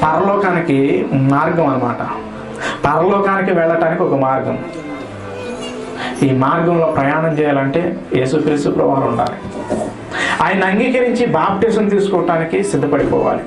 పరలోకానికి మార్గం అన్నమాట పరలోకానికి వెళ్ళటానికి ఒక మార్గం ఈ మార్గంలో ప్రయాణం చేయాలంటే యేసుక్రీస్తు ప్రభావం ఉండాలి ఆయన అంగీకరించి బాప్టిజం తీసుకోవటానికి సిద్ధపడిపోవాలి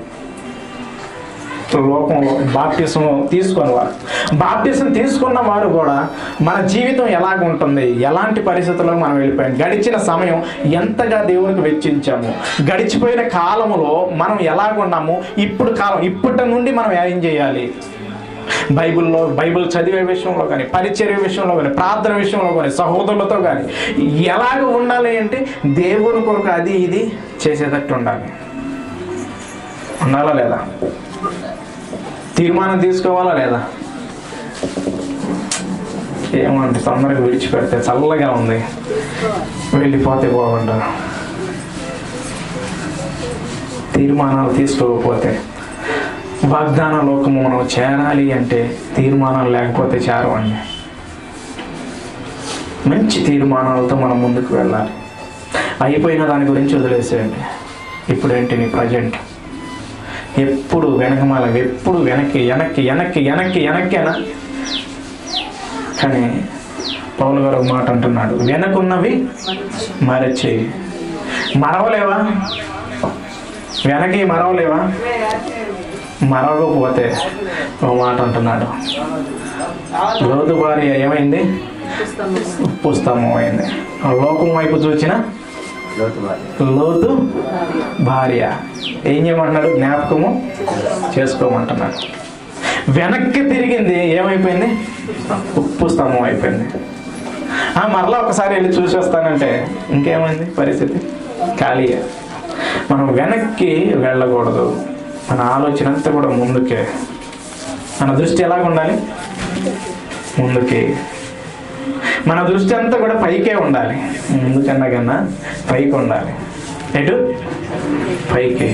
లోకంలో బాప్టిజం తీసుకుని వారు బాప్టిజం తీసుకున్న వారు కూడా మన జీవితం ఎలాగ ఉంటుంది ఎలాంటి పరిస్థితుల్లో మనం వెళ్ళిపోయాం గడిచిన సమయం ఎంతగా దేవునికి వెచ్చించాము గడిచిపోయిన కాలంలో మనం ఎలాగున్నాము ఇప్పుడు కాలం ఇప్పటి నుండి మనం ఏం చేయాలి బైబిల్లో బైబిల్ చదివే విషయంలో కానీ పరిచర్య విషయంలో కానీ ప్రార్థన విషయంలో కానీ సహోదరులతో కానీ ఎలాగ ఉండాలి అంటే దేవుని కొరకు అది ఇది చేసేటట్టు ఉండాలి ఉండాలా లేదా తీర్మానం తీసుకోవాలా లేదా ఏమంటే తొందరగా విడిచిపెడితే చల్లగా ఉంది వెళ్ళిపోతే బాగుంటారు తీర్మానాలు తీసుకోకపోతే వాగ్దాన లోకము మనం చేరాలి అంటే తీర్మానాలు లేకపోతే చేరవండి మంచి తీర్మానాలతో మనం ముందుకు వెళ్ళాలి అయిపోయిన దాని గురించి వదిలేసేయండి ఇప్పుడేంటి నీ ప్రజెంట్ ఎప్పుడు వెనకమాల ఎప్పుడు వెనక్కి వెనక్కి వెనక్కి వెనక్కి వెనక్కేనా కానీ పౌలు గారు ఒక మాట అంటున్నాడు వెనకున్నవి మరచి మరవలేవా వెనక్కి మరవలేవా మరవకపోతే ఒక మాట అంటున్నాడు లోతు భార్య ఏమైంది ఉప్పు స్తంభం అయింది లోకం వైపు చూచిన లోతు భార్య ఏం చేయమంటున్నాడు జ్ఞాపకము చేసుకోమంటున్నాడు వెనక్కి తిరిగింది ఏమైపోయింది ఉప్పు స్తంభం అయిపోయింది ఆ, మరలా ఒకసారి వెళ్ళి చూసి వస్తానంటే ఇంకేమైంది పరిస్థితి ఖాళీయే మనం వెనక్కి వెళ్ళకూడదు మన ఆలోచన అంతా కూడా ముందుకే మన దృష్టి ఎలాగ ఉండాలి ముందుకి మన దృష్టి అంతా కూడా పైకే ఉండాలి ముందుకన్నా కన్నా పైకి ఉండాలి ఎటు పైకి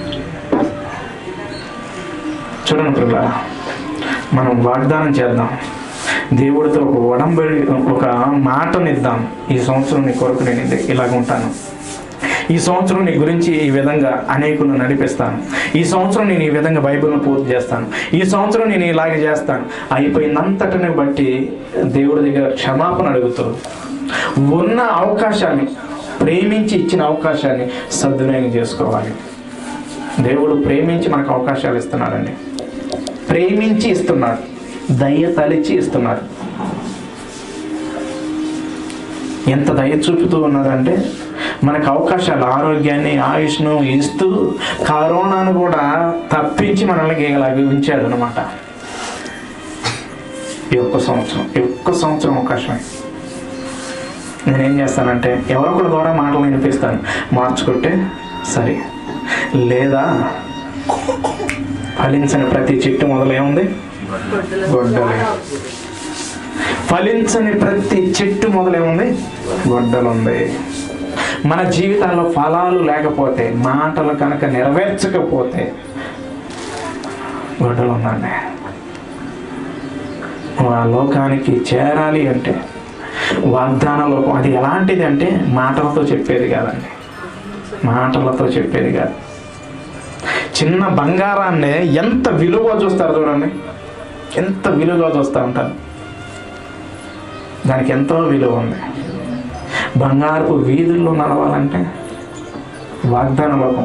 చూడండి పిల్ల మనం వాగ్దానం చేద్దాం దేవుడితో ఒక ఒడంబడి ఒక మాటనిద్దాం ఈ సంవత్సరం నీ కొరకు నేను ఇది ఇలాగ ఉంటాను ఈ సంవత్సరం నీ గురించి ఈ విధంగా అనేకులను నడిపిస్తాను ఈ సంవత్సరం నేను ఈ విధంగా బైబిల్ను పూర్తి చేస్తాను ఈ సంవత్సరం నేను ఇలాగే చేస్తాను అయిపోయిందంతటిని బట్టి దేవుడి దగ్గర క్షమాపణ అడుగుతూ ఉన్న అవకాశాన్ని ప్రేమించి ఇచ్చిన అవకాశాన్ని సద్వినియోగం చేసుకోవాలి దేవుడు ప్రేమించి మనకు అవకాశాలు ఇస్తున్నాడండి ప్రేమించి ఇస్తున్నాడు దయ తలిచి ఇస్తున్నాడు ఎంత దయ చూపుతూ ఉన్నాడంటే మనకు అవకాశాలు ఆరోగ్యాన్ని ఆయుష్ను ఇస్తూ కరోనాను కూడా తప్పించి మనల్ని ఇలాగ ఉంచాడు అనమాట ఈ ఒక్క సంవత్సరం ఈ ఒక్క సంవత్సరం అవకాశమే నేనేం చేస్తానంటే ఎవరొకరి ద్వారా మాటలు వినిపిస్తాను మార్చుకుంటే సరే లేదా ఫలించని ప్రతి చెట్టు మొదలు ఏముంది గొడ్డలి ఫలించని ప్రతి చెట్టు మొదలేముంది గొడ్డలు ఉంది మన జీవితాల్లో ఫలాలు లేకపోతే మాటలు కనుక నెరవేర్చకపోతే గొడ్డలు ఉందండి ఆ లోకానికి చేరాలి అంటే వాగ్దాన లోకం అది ఎలాంటిది అంటే మాటలతో చెప్పేది కాదండి మాటలతో చెప్పేది కాదు చిన్న బంగారాన్ని ఎంత విలువ చూస్తారు చూడండి ఎంత విలువగా చూస్తూ ఉంటారు దానికి ఎంతో విలువ ఉంది బంగారపు వీధుల్లో నడవాలంటే వాగ్దాన లోకం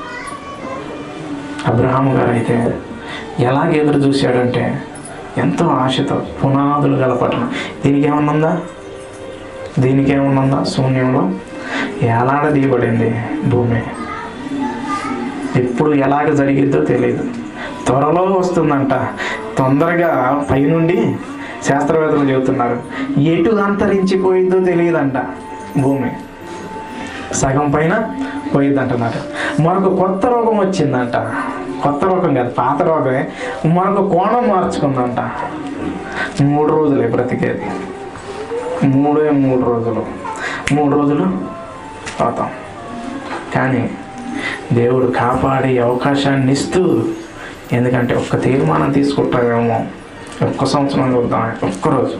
అబ్రహాం గారు అయితే ఎలాగ ఎదురు చూశాడంటే ఎంతో ఆశతో పునాదులు గలపటం దీనికి ఏమన్నా ఉందా దీనికి ఏమన్నా ఉందా శూన్యంలో ఎలాడదీయబడింది భూమి ఎప్పుడు ఎలాగ జరిగిద్దో తెలియదు త్వరలో వస్తుందంట తొందరగా పైనుండి శాస్త్రవేత్తలు చెబుతున్నారు ఎటు అంతరించిపోయిందో తెలియదంట భూమి సగం పైన పోయిద్ది అంటున్నారు మరొక కొత్త రోగం వచ్చిందంట కొత్త రోగం కాదు పాత రోగమే మరొక కోణం మార్చుకుందంట మూడు రోజులే బ్రతికేది మూడే మూడు రోజులు మూడు రోజులు పోతాం కానీ దేవుడు కాపాడే అవకాశాన్ని ఇస్తూ ఎందుకంటే ఒక్క తీర్మానం తీసుకుంటామేమో ఒక్క సంవత్సరం చూద్దాం ఒక్కరోజు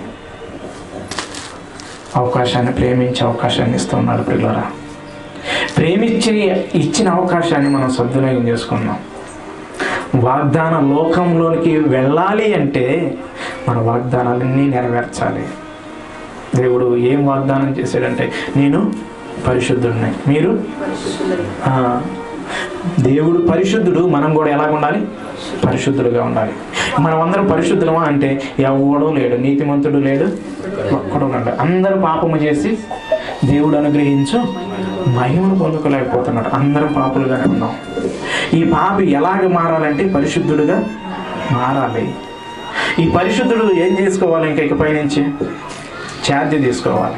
అవకాశాన్ని ప్రేమించే అవకాశాన్ని ఇస్తున్నాడు పిల్లరా ప్రేమించి ఇచ్చిన అవకాశాన్ని మనం సద్వినియోగం చేసుకుందాం వాగ్దాన లోకంలోనికి వెళ్ళాలి అంటే మన వాగ్దానాలన్నీ నెరవేర్చాలి దేవుడు ఏం వాగ్దానం చేశాడంటే నేను పరిశుద్ధుడిని మీరు పరిశుద్ధులై ఆ, దేవుడు పరిశుద్ధుడు మనం కూడా ఎలాగ ఉండాలి పరిశుద్ధులుగా ఉండాలి మనం అందరం పరిశుద్ధులమా అంటే ఎవడూ లేడు నీతిమంతుడు లేడు ఒక్కడు ఉన్నాడు అందరూ పాపము చేసి దేవుడు అనుగ్రహించు మహిమను పొందుకోలేకపోతున్నాడు అందరం పాపులుగానే ఉన్నాం ఈ పాపి ఎలాగ మారాలంటే పరిశుద్ధుడుగా మారాలి ఈ పరిశుద్ధుడు ఏం చేసుకోవాలి ఇంకా ఇకపై నుంచి ఛార్జ్ తీసుకోవాలి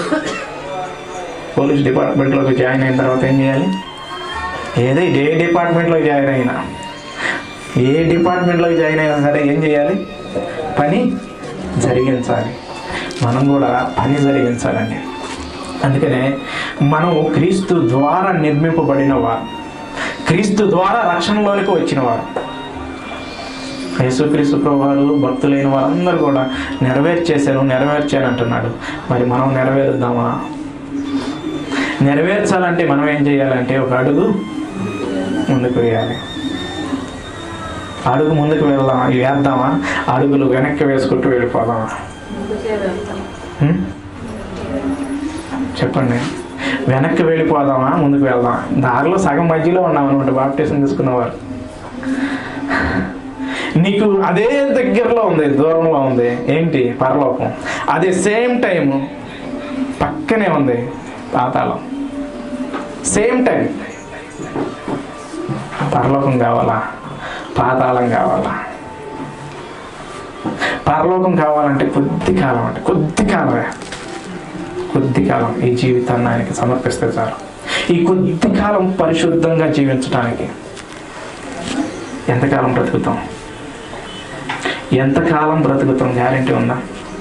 పోలీస్ డిపార్ట్మెంట్లోకి జాయిన్ అయిన తర్వాత ఏం చేయాలి ఏదో ఏ డిపార్ట్మెంట్లో జాయిన్ అయినా ఏ డిపార్ట్మెంట్లో జాయిన్ అయినా సరే ఏం చేయాలి పని జరిగించాలి మనం కూడా పని జరిగించాలండి అందుకనే మనం క్రీస్తు ద్వారా నిర్మింపబడిన వారు క్రీస్తు ద్వారా రక్షణలోనికి వచ్చిన వారు యేసుక్రీస్తు ప్రభువారు భక్తులైన వారందరూ కూడా నెరవేర్చేశారు నెరవేర్చాను అంటున్నాడు మరి మనం నెరవేరుద్దామా నెరవేర్చాలంటే మనం ఏం చేయాలంటే ఒక అడుగు ముందుకు వేయాలి అడుగు ముందుకు వెళ్దామా వేద్దామా అడుగులు వెనక్కి వేసుకుంటూ వెళ్ళిపోదామా ముందుకే వెళ్తాం హ్మ్? చెప్పండి వెనక్కి వెళ్ళిపోదామా ముందుకు వెళ్దామా దారిలో సగం మధ్యలో ఉన్నాం అనమాట బాప్టిజం తీసుకున్నవారు నీకు అదే దగ్గరలో ఉంది దూరంలో ఉంది ఏంటి పరలోకం అదే సేమ్ టైం పక్కనే ఉంది పాతాళం సేమ్ టైం పరలోకం కావాలా పాతాళం కావాలా పరలోకం కావాలంటే కొద్ది కాలం అంటే కొద్ది కాలమే కొద్ది కాలం ఈ జీవితాన్ని ఆయనకి సమర్పిస్తే చాలు ఈ కొద్ది కాలం పరిశుద్ధంగా జీవించడానికి ఎంతకాలం బ్రతుకుతాం ఎంతకాలం బ్రతుకుతాం గ్యారంటీ ఉందా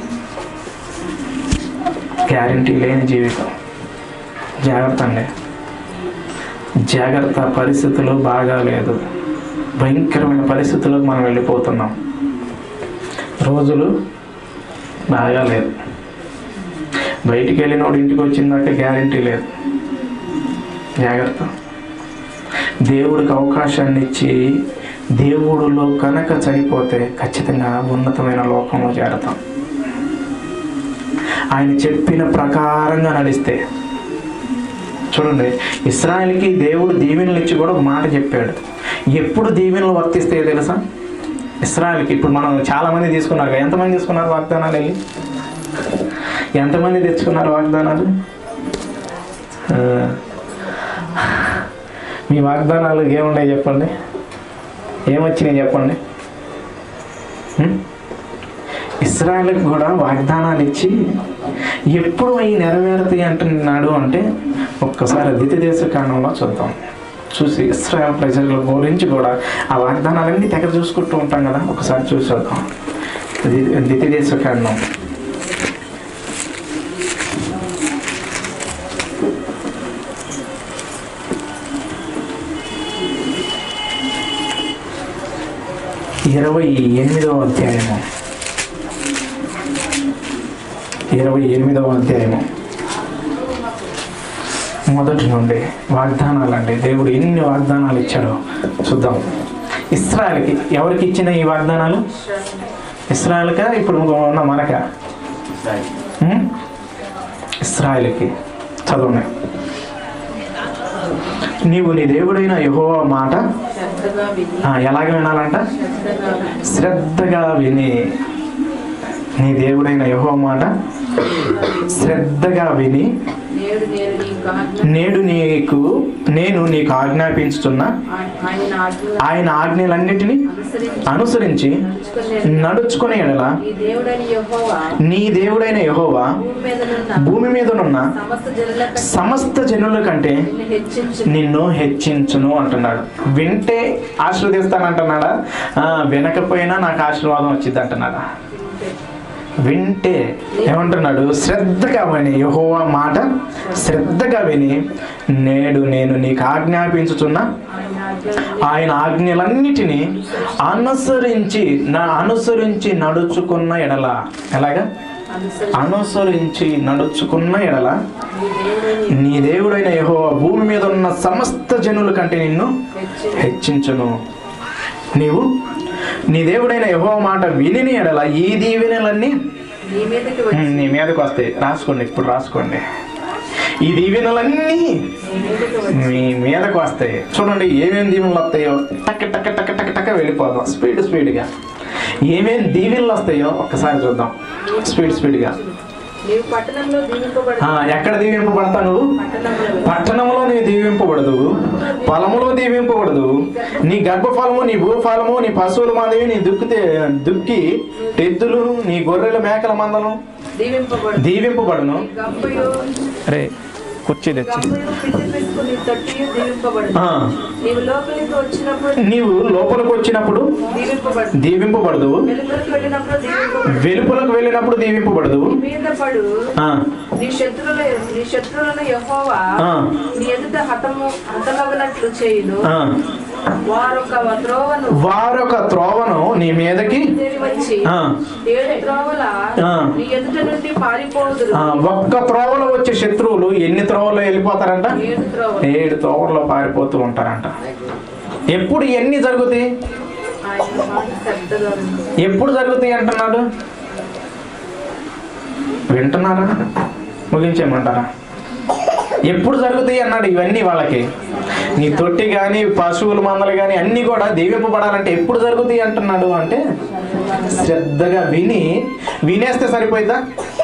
గ్యారంటీ లేని జీవితం జాగ్రత్త అండి జాగ్రత్త పరిస్థితులు బాగా లేదు భయంకరమైన పరిస్థితులకు మనం వెళ్ళిపోతున్నాం రోజులు బాగా లేదు బయటికి వెళ్ళినోడు ఇంటికి వచ్చిందాక గ్యారంటీ లేదు జాగ్రత్త దేవుడికి అవకాశాన్ని ఇచ్చి దేవుడిలో కనుక చనిపోతే ఖచ్చితంగా ఉన్నతమైన లోకంలో చేరతాం ఆయన చెప్పిన ప్రకారంగా నడిస్తే చూడండి ఇస్రాయల్కి దేవుడు దీవెనలు ఇచ్చి కూడా ఒక మాట చెప్పాడు ఎప్పుడు దీవెనలు వర్తిస్తే తెలుసా ఇస్రాయల్కి ఇప్పుడు మనం చాలా మంది తీసుకున్నారు కదా. ఎంతమంది తీసుకున్నారు వాగ్దానాలు వెళ్ళి ఎంతమంది తెచ్చుకున్నారు వాగ్దానాలు ఆ, మీ వాగ్దానాలు ఏమున్నాయి చెప్పండి ఏమొచ్చినాయి చెప్పండి హ్మ్? ఇస్రాయల్కి కూడా వాగ్దానాలు ఇచ్చి ఎప్పుడు అవి నెరవేరుతాయి అంటున్నాడు అంటే ఒక్కసారి ద్వితీయ దేశ కాలంలో చూద్దాం చూసి ఇస్రాయల్ ప్రజల గురించి కూడా ఆ వాగ్దానాలన్నీ తెగ చూసుకుంటూ ఉంటాం కదా ఒకసారి చూసి చూద్దాం ద్వి- ద్వితీయ దేశ కాండం ఇరవై ఎనిమిదవ అధ్యాయము ఇరవై ఎనిమిదవ అధ్యాయము మొదటి నుండి వాగ్దానాలండి దేవుడు ఎన్ని వాగ్దానాలు ఇచ్చాడో చూద్దాం ఇస్రాయల్కి ఎవరికి ఇచ్చిన ఈ వాగ్దానాలు ఇస్రాయల్కా ఇప్పుడు ఉన్న మనక ఇస్రాయల్కి చదవండి నీవు నీ దేవుడైన యెహోవా మాట శ్రద్ధగా విని ఆ, ఎలాగ వినాలంట శ్రద్ధగా విని శ్రద్ధగా విని నీ దేవుడైన యహో మాట శ్రద్ధగా విని నేడు నేను నీకు ఆజ్ఞ నేడు నీకు నేను నీకు ఆజ్ఞాపించుతున్న ఆయన ఆజ్ఞ ఆయన ఆజ్ఞలన్నిటినీ అనుసరించి అనుసరించి నడుచుకునే నడుచుకునే ఎడల ఈ దేవుడని యెహోవా నీ దేవుడైన యహోవా భూమి మీదనున్న భూమి మీదనున్న సమస్త జనుల కంటే సమస్త జనుల కంటే నిన్ను హెచ్చించు నిన్ను హెచ్చించును అంటున్నాడు వింటే ఆశీర్వదిస్తానంటున్నాడా ఆ, వినకపోయినా నాకు ఆశీర్వాదం వచ్చింది అంటున్నాడా వింటే ఏమంటున్నాడు శ్రద్ధగా విని యహోవా మాట శ్రద్ధగా విని నేడు నేను నీకు ఆజ్ఞాపించుతున్న ఆయన ఆజ్ఞ ఆయన ఆజ్ఞలన్నిటినీ అనుసరించి నా అనుసరించి నడుచుకున్న ఎడల ఎలాగా అనుసరించి అనుసరించి నడుచుకున్న ఎడల ఈ దేవుడని నీ దేవుడైన యెహోవా భూమి మీద ఉన్న సమస్త జనుల కంటే నిన్ను హెచ్చించు హెచ్చించును నీవు నీ దేవుడైన యహో మాట విని ఎడల ఈ దీవెనలన్నీ నీ మీదకి ఉమ్, వచ్చి నీ మీదకి వస్తాయి రాసుకోండి ఇప్పుడు రాసుకోండి ఈ దీవెనలన్నీ నీ మీదకి వచ్చి మీ మీదకు వస్తాయి చూడండి ఏమేమి దీవెనలు వస్తాయో టక్ టక్ టక్ టక్ టక్ వెళ్ళిపోదాం స్పీడ్ స్పీడ్గా ఏమేమి దీవెనలు వస్తాయో ఒక్కసారి చూద్దాం స్పీడ్ స్పీడ్గా నీవు పట్టణంలో దీవింపబడు ఆ, ఎక్కడ దీవింపబడతావు నువ్వు పట్టణంలో పట్టణంలో నీ దీవింపబడదు పొలములో దీవింపబడదు నీ గర్భఫలము నీ భూఫలము నీ పశువుల మాదివి నీ దుక్కితే దుక్కి ఎద్దులు నీ గొర్రెల మేకల మందలు దీవింపబడు దీవింపబడును గంపయు రే కుర్చీ తెచ్చి గంపయు పిచ్చి పిసుకుని తొట్టియు దీవింపబడు ఆ, నీవు లోపలికి వచ్చినప్పుడు నీవు లోపలికి వచ్చినప్పుడు దీవింపబడు దీవింపబడదు వెలుగులకు వెళ్ళినప్పుడు దీవింపబడు వెలుపలకు వెళ్ళినప్పుడు దీవింపబడదు నీ మీద పడు ఆ, నీ శత్రుల నీ శత్రువులను యెహోవా ఆ. నీ ఎదుట హతము హతమగినట్లు చేయును ఆ. వారొక త్రోవను వారొక త్రోవను నీ మీదకి తేలి వచ్చి ఆ, ఏడు త్రోవల ఆ. నీ ఎదుట నుండి పారిపోదురు ఆ, ఒక్క త్రోవలో వచ్చే శత్రువులు ఎన్ని త్రోవలో వెళ్ళిపోతారంట ఏడు త్రోవలు ఏడు త్రోవల్లో పారిపోతూ ఉంటారంట ఎప్పుడు ఎన్ని జరుగుతాయి ఆయన మాట శ్రద్ధగా విను. ఎప్పుడు జరుగుతాయి అంటున్నాడు వింటున్నారా ముగించేయమంటారా ఎప్పుడు జరుగుతాయి అన్నాడు ఇవన్నీ వాళ్ళకి నీ తొట్టి కానీ పశువుల మందలు కానీ అన్నీ కూడా దీవింపబడాలంటే ఎప్పుడు జరుగుతాయి అంటున్నాడు అంటే శ్రద్ధగా విని వినేస్తే సరిపోయిందా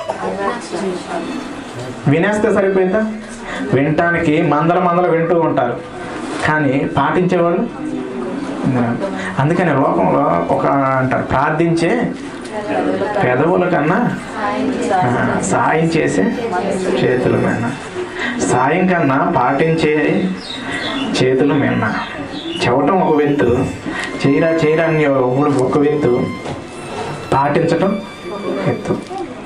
వినేస్తే సరిపోయిందా వినటానికి మందల మందలు వింటూ ఉంటారు కానీ పాటించేవాళ్ళు అందుకని లోకంలో ఒక అంటారు ప్రార్థించే పెదవుల కన్నా ఆ, సాయం చేసే చేతులు మెన్న సాయం కన్నా పాటించే చేతులు మెన్న చెవటం ఒక వెత్తు చేయరా చేయరా అని ఒకడు ఒక వెత్తు పాటించటం ఎత్తు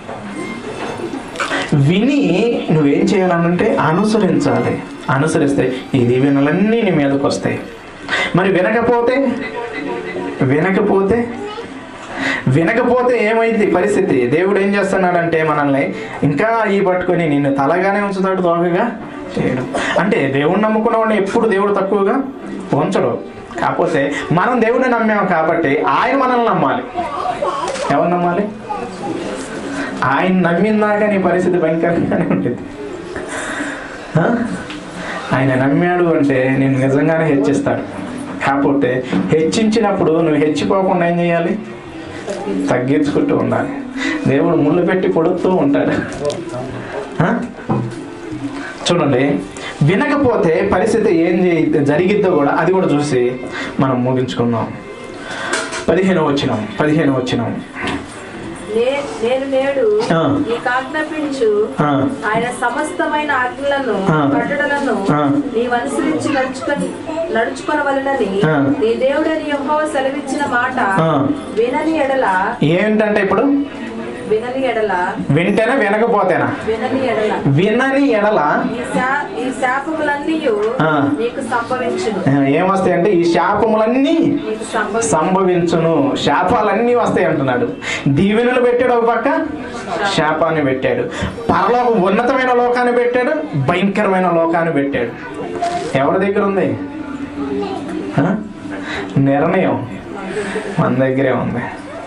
విని నువ్వేం చేయాలనంటే అనుసరించాలి అనుసరిస్తే ఈ దీవెనలన్నీ నీ మీదకి వస్తాయి మరి వినకపోతే వినకపోతే వినకపోతే ఏమైంది పరిస్థితి దేవుడు ఏం చేస్తున్నాడంటే మనల్ని ఇంకా ఈ పట్టుకొని నిన్ను తలగానే ఉంచుతాడు తోకగా చేయడం అంటే దేవుడు నమ్ముకున్న వాడిని ఎప్పుడు దేవుడు తక్కువగా ఉంచడు కాకపోతే మనం దేవుడిని నమ్మాము కాబట్టి ఆయన మనల్ని నమ్మాలి ఎవరు నమ్మాలి ఆయన నమ్మిందాక నీ పరిస్థితి భయంకరంగానే ఉంటుంది ఆ? ఆయన నమ్మాడు అంటే నేను నిజంగానే హెచ్చిస్తాడు కాకపోతే హెచ్చించినప్పుడు నువ్వు హెచ్చిపోకుండా ఏం చేయాలి తగ్గించుకుంటూ ఉండాలి దేవుడు ముళ్ళు పెట్టి కొడుతూ ఉంటాడు ఆ? చూడండి వినకపోతే పరిస్థితి ఏం చేయి- జరిగిద్దో కూడా అది కూడా చూసి మనం ముగించుకుందాం పదిహేను వచ్చినాం పదిహేను వచ్చినాం నే- నేను నేడు ఆ. నీకు ఆజ్ఞాపించు ఆ. ఆయన సమస్తమైన ఆజ్ఞలను ఆ. కట్టడలను ఆ. నీవు అనుసరించి నడుచుకొని నడుచుకొనవలనని ఆ. నీ దేవుడని యెహోవా సెలవిచ్చిన మాట ఆ. వినని ఎడల ఏంటంటే ఇప్పుడు వినని ఎడల వింటేనా వినకపోతేనా వినని ఎడల వినని ఎడల ఈ శా- ఈ శాపములన్నీ ఆ. నీకు సంభవించును ఏమొస్తాయి అంటే ఈ శాపములన్నీ నీకు సంభవించు సంభవించును శాపాలన్నీ వస్తాయి అంటున్నాడు దీవెనలు పెట్టాడు ఒక పక్క శాపాన్ని పెట్టాడు పరలోక ఉన్నతమైన లోకాన్ని పెట్టాడు భయంకరమైన లోకాన్ని పెట్టాడు ఎవరి దగ్గర ఉంది ఆ? నిర్ణయం మన దగ్గరే ఉంది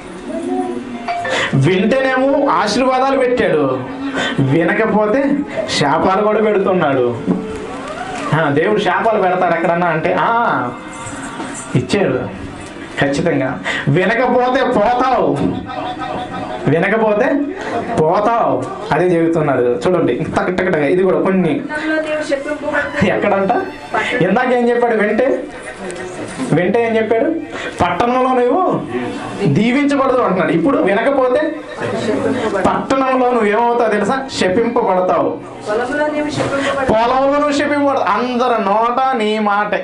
వింటేనేమో ఆశీర్వాదాలు పెట్టాడు వినకపోతే శాపాలు కూడా పెడుతున్నాడు ఆ, దేవుడు శాపాలు పెడతాడు ఎక్కడన్నా అంటే ఆ ఇచ్చాడు ఖచ్చితంగా వినకపోతే పోతావు వినకపోతే పోతావు అదే చెబుతున్నాడు చూడండి టకటకటగా ఇది కూడా కొన్ని పట్టణంలో నీవు శపింపబడుతు ఎక్కడంట ఇందాక ఏం చెప్పాడు వెంటే వెంటే ఏం చెప్పాడు పట్టణంలో నువ్వు దీవించబడదు అంటున్నాడు ఇప్పుడు వినకపోతే శపింపబడు పట్టణంలో నువ్వు ఏమవుతావు తెలుసా శపింపబడతావు పొలంలో నీవు శపింపబడు పొలంలో నువ్వు శపింపబడదు అందరి నోట నీ మాటే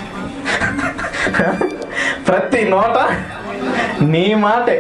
ప్రతి నోట నీ మాటే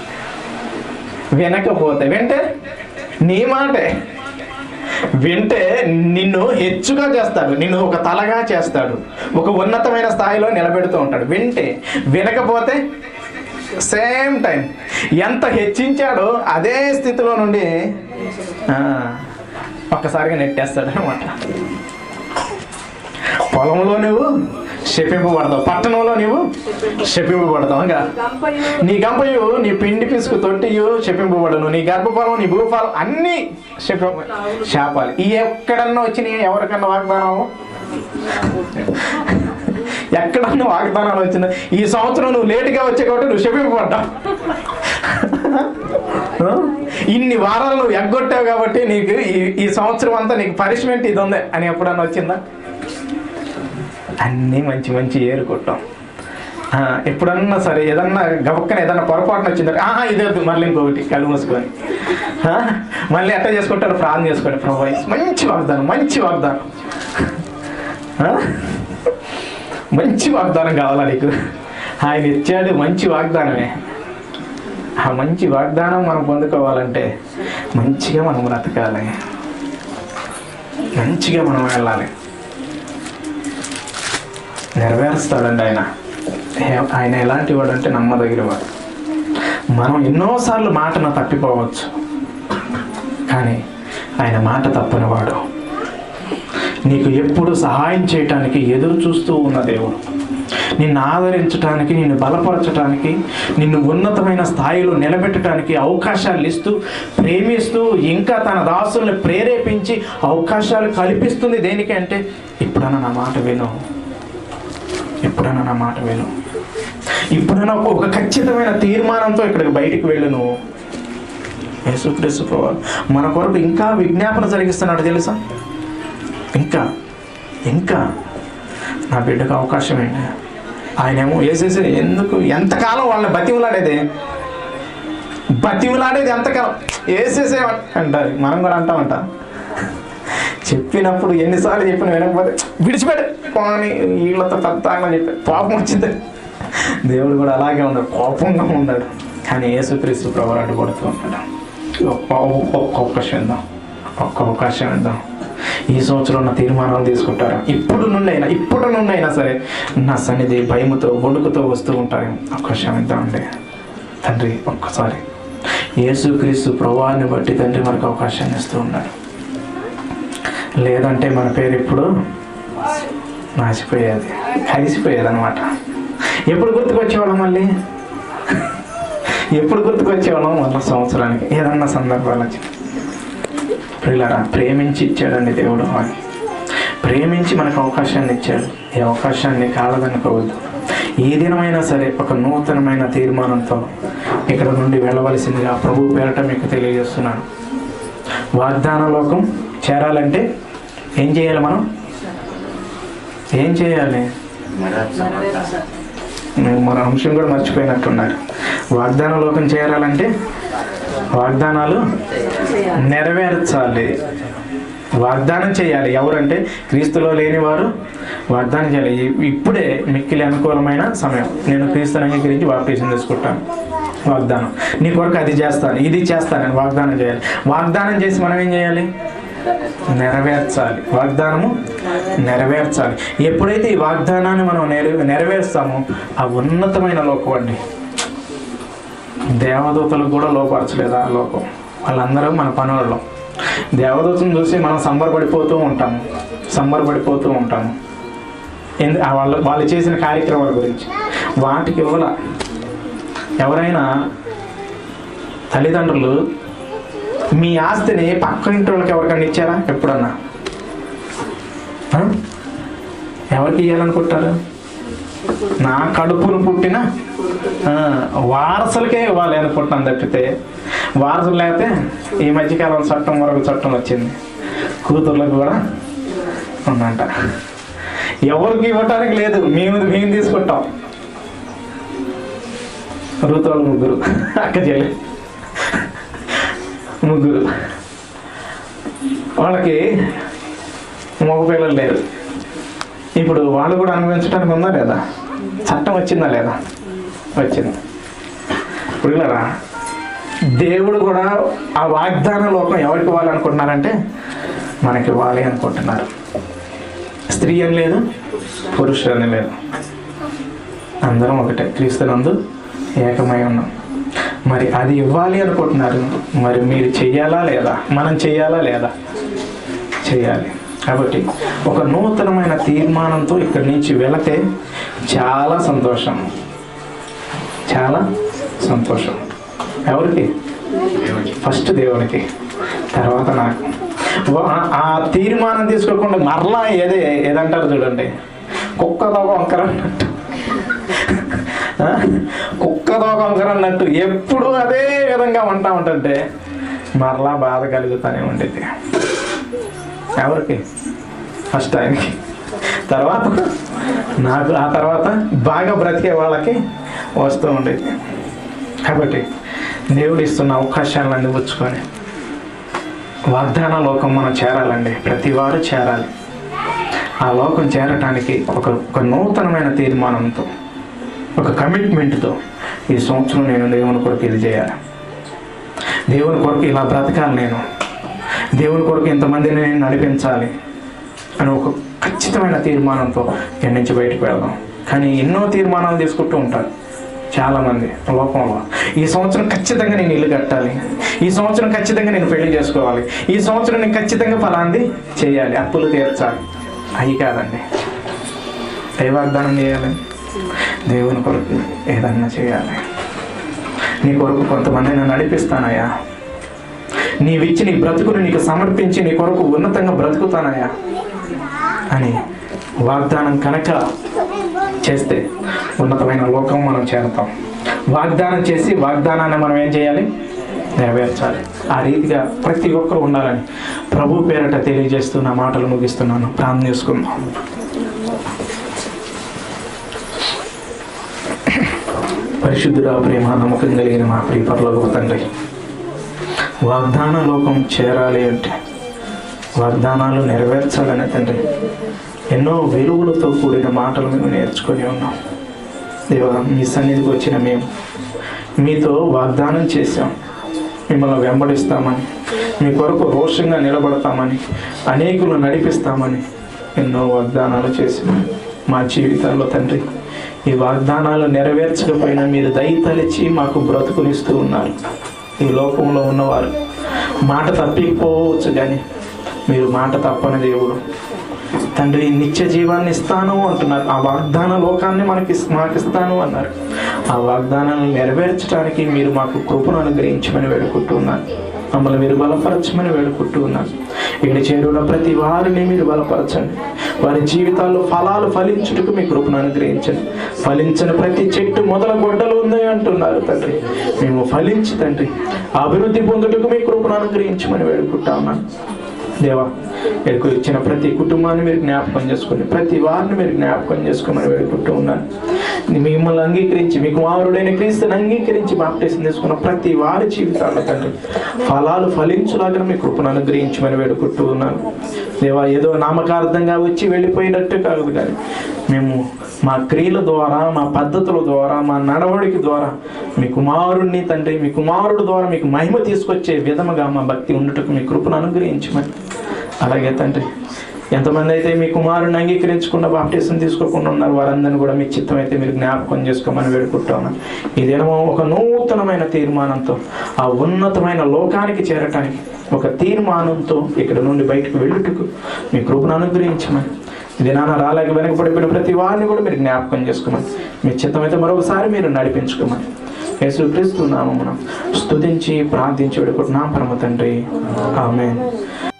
వినకపోతే వింటే నీ మాటే వింటే నిన్ను హెచ్చుగా చేస్తాడు నిన్ను ఒక తలగా చేస్తాడు ఒక ఉన్నతమైన స్థాయిలో నిలబెడుతూ ఉంటాడు వింటే వినకపోతే సేమ్ టైం ఎంత హెచ్చించాడో అదే స్థితిలో నుండి ఆ, ఒక్కసారిగా నెట్టేస్తాడు అనమాట పొలంలో నువ్వు శపింపబడతావు పట్టణంలో నీవు శపింపబడతావు ఇంకా గంపయు నీ గంపయు నీ పిండి పిసుకు తొట్టియు శపింపబడును నీ గర్భఫలం నీ భూఫలం అన్ని శప శాపాలు ఈ ఎక్కడన్నా వచ్చి ఎవరికన్నా వాగ్దానం ఎక్కడన్నా వాగ్దానాలు వచ్చిందా ఈ సంవత్సరం నువ్వు లేటుగా వచ్చే కాబట్టి నువ్వు శపింపబడ్డావు ఆ? ఇన్ని వారాలు నువ్వు ఎగ్గొట్టావు కాబట్టి నీకు ఈ ఈ సంవత్సరం అంతా నీకు పనిష్మెంట్ ఇది ఉంది అని ఎప్పుడన్నా వచ్చిందా అన్నీ మంచి మంచి ఏరు కొట్టాం ఆ, ఎప్పుడన్నా సరే ఏదన్నా గబక్కన ఏదన్నా పొరపాటున వచ్చిందంటే ఆహా ఇదే వద్దు, మళ్ళీ ఇంకొకటి కళ్ళు మూసుకొని ఆ, మళ్ళీ ఎట్లా చేసుకుంటారు ప్రార్థన చేసుకోండి ప్రభు మంచి వాగ్దానం మంచి వాగ్దానం ఆ? మంచి వాగ్దానం కావాలా నీకు ఆయన ఇచ్చాడు మంచి వాగ్దానమే ఆ మంచి వాగ్దానం మనం పొందుకోవాలంటే మంచిగా మనం బ్రతకాలి మంచిగా మనం వెళ్ళాలి నెరవేరుస్తాడండి ఆయన ఏ- ఆయన ఎలాంటి వాడు అంటే నమ్మదగిన వాడు మనం ఎన్నోసార్లు మాటను తప్పిపోవచ్చు కానీ ఆయన మాట తప్పని వాడు నీకు ఎప్పుడు సహాయం చేయటానికి ఎదురు చూస్తూ ఉన్న దేవుడు నిన్ను ఆదరించడానికి నిన్ను బలపరచడానికి నిన్ను ఉన్నతమైన స్థాయిలో నిలబెట్టడానికి అవకాశాలు ఇస్తూ ప్రేమిస్తూ ఇంకా తన దాసుల్ని ప్రేరేపించి అవకాశాలు కల్పిస్తుంది దేనికి అంటే ఇప్పుడన్నా నా మాట విను ఎప్పుడైనా నా మాట విను ఇప్పుడైనా ఒక- ఒక ఖచ్చితమైన తీర్మానంతో ఇక్కడికి బయటికి వెళ్ళు నువ్వు యేసుక్రీస్తు ప్రభు మన కొరకు ఇంకా విజ్ఞాపన జరిగిస్తున్నాడు తెలుసా ఇంకా ఇంకా నా బిడ్డకు అవకాశం ఏంటి ఆయనేమో వేసేసి ఎందుకు ఎంతకాలం వాళ్ళని బతిమలాడేది బతిమలాడేది ఎంతకాలం వేసేసే అంటారు మనం కూడా అంటామంట చెప్పినప్పుడు ఎన్నిసార్లు చెప్పిన వినకపోతే విడిచిపెట్టు పోనీ వీళ్ళతో పెద్దామని చెప్పి పాపం వచ్చింది దేవుడు కూడా అలాగే ఉన్నాడు కోపంగా ఉన్నాడు కానీ యేసుక్రీస్తు ప్రభు అడ్డుపడుతూ ఉన్నాడు ఒక్క ఒక్క అవకాశం ఇద్దాం ఒక్క అవకాశం ఇద్దాం ఈ సంవత్సరం నా తీర్మానాలు తీసుకుంటారు ఇప్పుడు నుండి అయినా ఇప్పుడు నుండి అయినా సరే నా సన్నిధి భయముతో వణుకుతో వస్తూ ఉంటారు అవకాశం ఇద్దామండి తండ్రి ఒక్కసారి యేసుక్రీస్తు ప్రభావాన్ని బట్టి తండ్రి మనకు అవకాశాన్ని ఇస్తూ ఉన్నాడు లేదంటే మన పేరు ఇప్పుడు నాచిపోయేది కలిసిపోయేది అనమాట ఎప్పుడు గుర్తుకొచ్చేవాళ్ళం మళ్ళీ ఎప్పుడు గుర్తుకొచ్చేవాళ్ళం మళ్ళీ సంవత్సరానికి ఏదన్నా సందర్భాలు వచ్చి పిల్లరా ప్రేమించి ఇచ్చాడండి దేవుడు అని ప్రేమించి మనకు అవకాశాన్ని ఇచ్చాడు ఈ అవకాశాన్ని కాలదనుకోవద్దు ఏ దినమైనా సరే ఒక నూతనమైన తీర్మానంతో ఇక్కడ నుండి వెళ్ళవలసిందిగా ప్రభు పేరట మీకు తెలియజేస్తున్నాను వాగ్దాన లోకం చేరాలంటే ఏం చేయాలి మనం ఏం చేయాలి నేను మన అంశం కూడా మర్చిపోయినట్టున్నారు వాగ్దాన లోకం చేరాలంటే వాగ్దానాలు నెరవేర్చాలి వాగ్దానం చేయాలి ఎవరంటే క్రీస్తులో లేనివారు వాగ్దానం చేయాలి ఇ- ఇప్పుడే మిక్కిలి అనుకూలమైన సమయం నేను క్రీస్తుని అంగీకరించి బాప్తీసం తీసుకుంటాను వాగ్దానం నీ కొరకు అది చేస్తాను ఇది చేస్తాను నేను వాగ్దానం చేయాలి వాగ్దానం చేసి మనం ఏం చేయాలి నెరవేర్చాలి వాగ్దానము నెరవేర్చాలి ఎప్పుడైతే ఈ వాగ్దానాన్ని మనం నెరవే నెరవేరుస్తామో ఆ ఉన్నతమైన లోకం అండి దేవదూతలకు కూడా లోపరచలేదు ఆ లోకం వాళ్ళందరూ మన పనులలో దేవదూతను చూసి మనం సంబరపడిపోతూ ఉంటాము సంబరపడిపోతూ ఉంటాము ఎందు ఆ వాళ్ళు వాళ్ళు చేసిన కార్యక్రమాల గురించి వాటికి ఇవ్వాల ఎవరైనా తల్లిదండ్రులు మీ ఆస్తిని పక్క ఇంటి వాళ్ళకి ఎవరికైనా ఇచ్చారా ఎప్పుడన్నా ఆ? ఎవరికి ఇవ్వాలనుకుంటారు నా కడుపును పుట్టిన ఆ, వారసులకే ఇవ్వాలి అనుకుంటున్నాను తప్పితే వారసులు లేకపోతే ఈ మధ్యకాలం చట్టం మరొక చట్టం వచ్చింది కూతుర్లకు కూడా ఉందంట ఎవరికి ఇవ్వటానికి లేదు మేము మేము తీసుకుంటాం ఋతువులు ముగ్గురు అక్క చెల్లి ముగ్గురు వాళ్ళకి మగ పిల్లలు లేరు ఇప్పుడు వాళ్ళు కూడా అనుభవించడానికి ఉందా లేదా చట్టం వచ్చిందా లేదా వచ్చింది ఇప్పుడు ఇలారా దేవుడు కూడా ఆ వాగ్దాన లోకం ఎవరికి ఇవ్వాలనుకుంటున్నారంటే మనకి ఇవ్వాలి అనుకుంటున్నారు స్త్రీ అని లేదు పురుషుడు అని లేదు అందరం ఒకటే క్రీస్తునందు ఏకమై ఉన్నాం మరి అది ఇవ్వాలి అనుకుంటున్నారు మరి మీరు చెయ్యాలా లేదా మనం చెయ్యాలా లేదా చెయ్యాలి కాబట్టి ఒక నూతనమైన తీర్మానంతో ఇక్కడి నుంచి వెళితే చాలా సంతోషం చాలా సంతోషం ఎవరికి ఫస్ట్ దేవునికి తర్వాత నాకు వా- ఆ తీర్మానం తీసుకోకుండా మరలా ఏదే ఏదంటారు చూడండి కుక్కతో వంకర అన్నట్టు ఆ? కుక్కతో వంకర అన్నట్టు ఎప్పుడు అదే విధంగా ఉంటా ఉంటుంటే మరలా బాధ కలుగుతానే ఉండేది ఎవరికి ఫస్ట్ ఆయనకి తర్వాత నాకు ఆ తర్వాత బాగా బ్రతికే వాళ్ళకి వస్తూ ఉండేది కాబట్టి దేవుడు ఇస్తున్న అవకాశాలను అందిపుచ్చుకొని వాగ్దాన లోకం మనం చేరాలండి ప్రతి వారు చేరాలి ఆ లోకం చేరటానికి ఒక ఒక నూతనమైన తీర్మానంతో ఒక కమిట్మెంట్తో ఈ సంవత్సరం నేను దేవుని కొరకు ఇది చేయాలి దేవుని కొరకు ఇలా బ్రతకాలి నేను దేవుని కొరకు ఇంతమందిని నేను నడిపించాలి అని ఒక ఖచ్చితమైన తీర్మానంతో ఇక్కడి నుంచి బయటకు వెళ్దాం కానీ ఎన్నో తీర్మానాలు తీసుకుంటూ ఉంటారు చాలామంది లోకంలో ఈ సంవత్సరం ఖచ్చితంగా నేను ఇల్లు కట్టాలి ఈ సంవత్సరం ఖచ్చితంగా నేను పెళ్లి చేసుకోవాలి ఈ సంవత్సరం నేను ఖచ్చితంగా ఫలాంది చేయాలి అప్పులు తీర్చాలి అవి కాదండి ఏ వాగ్దానం చేయాలి దేవుని కొరకు ఏదన్నా చేయాలి నీ కొరకు కొంతమంది నేను నడిపిస్తానయ్యా నీవిచ్చి నీ బ్రతుకుని నీకు సమర్పించి నీ కొరకు ఉన్నతంగా బ్రతుకుతానయ్యా అని వాగ్దానం కనుక చేస్తే ఉన్నతమైన లోకం మనం చేరతాం వాగ్దానం చేసి వాగ్దానాన్ని మనం ఏం చేయాలి నెరవేర్చాలి ఆ రీతిగా ప్రతి ఒక్కరు ఉండాలని ప్రభు పేరట తెలియజేస్తూ నా మాటలు ముగిస్తున్నాను ప్రార్థన చేసుకుందాం పరిశుద్ధుడా ప్రేమ నమ్మకం కలిగిన మా ప్రియ పరలోక తండ్రి వాగ్దాన లోకం చేరాలి అంటే వాగ్దానాలు నెరవేర్చాలని తండ్రి ఎన్నో విలువలతో కూడిన మాటలు మేము నేర్చుకొని ఉన్నాం దేవా మీ సన్నిధికి వచ్చిన మేము మీతో వాగ్దానం చేశాం మిమ్మల్ని వెంబడిస్తామని మీ కొరకు రోషంగా నిలబడతామని అనేకులు నడిపిస్తామని ఎన్నో వాగ్దానాలు చేసి మా జీవితాల్లో తండ్రి ఈ వాగ్దానాలు నెరవేర్చకపోయినా మీరు దయతలిచి మాకు బ్రతుకునిస్తూ ఉన్నారు ఈ లోకంలో ఉన్నవారు మాట తప్పిపోవచ్చు కానీ మీరు మాట తప్పని దేవుడు తండ్రి నిత్య జీవాన్ని ఇస్తాను అంటున్నారు ఆ వాగ్దాన లోకాన్ని మనకి మాకు ఇస్తాను అన్నారు ఆ వాగ్దానాన్ని నెరవేర్చడానికి మీరు మాకు కృపను అనుగ్రహించమని వేడుకుంటూ ఉన్నారు మమ్మల్ని మీరు బలపరచమని వేడుకుంటూ ఉన్నారు ఇక్కడ చేరున్న ప్రతి వారిని మీరు బలపరచండి వారి జీవితాల్లో ఫలాలు ఫలించుటకు మీ కృపను అనుగ్రహించండి ఫలించని ప్రతి చెట్టు మొదల గొడ్డలు ఉన్నాయి అంటున్నారు తండ్రి మేము ఫలించి తండ్రి అభివృద్ధి పొందుటకు మీ కృపను అనుగ్రహించమని వేడుకుంటా ఉన్నాను దేవా ఇక్కడికి ఇచ్చిన ప్రతి కుటుంబాన్ని మీరు జ్ఞాపకం చేసుకోండి ప్రతి వారిని మీరు జ్ఞాపకం చేసుకోమని వేడుకుంటూ ఉన్నాను మిమ్మల్ని అంగీకరించి మీ కుమారుడైన క్రీస్తుని అంగీకరించి బాప్టేషన్ తీసుకున్న ప్రతి వారి జీవితాల్లో తండ్రి ఫలాలు ఫలించులాగా మీ కృపను అనుగ్రహించమని వేడుకుంటూ ఉన్నాను దేవా ఏదో నామకార్థంగా వచ్చి వెళ్ళిపోయినట్టు కాదు కానీ మేము మా క్రియల ద్వారా మా పద్ధతుల ద్వారా మా నడవడికి ద్వారా మీ కుమారుణ్ణి తండ్రి మీ కుమారుడు ద్వారా మీకు మహిమ తీసుకొచ్చే విధముగా మా భక్తి ఉండుటకు మీ కృపను అనుగ్రహించమని అలాగే తండ్రి ఎంతమంది అయితే మీ కుమారుని అంగీకరించకుండా బాప్టిజం తీసుకోకుండా ఉన్నారు వారందరిని కూడా మీ చిత్తం అయితే మీరు జ్ఞాపకం చేసుకోమని వేడుకుంటా ఉన్నాను ఈ దినము ఒక నూతనమైన తీర్మానంతో ఆ ఉన్నతమైన లోకానికి చేరటానికి ఒక తీర్మానంతో ఇక్కడ నుండి బయటకు వెళ్ళుటకు మీ కృపను అనుగ్రహించమని దినాన రాలేక వెనకబడిపోయిన ప్రతి వారిని కూడా మీరు జ్ఞాపకం చేసుకోమని మీ చిత్తం అయితే మరొకసారి మీరు నడిపించుకోమని యేసు క్రీస్తు నామమున స్తుతించి ప్రార్థించి వేడుకుంటున్నాం పరమ తండ్రి ఆమె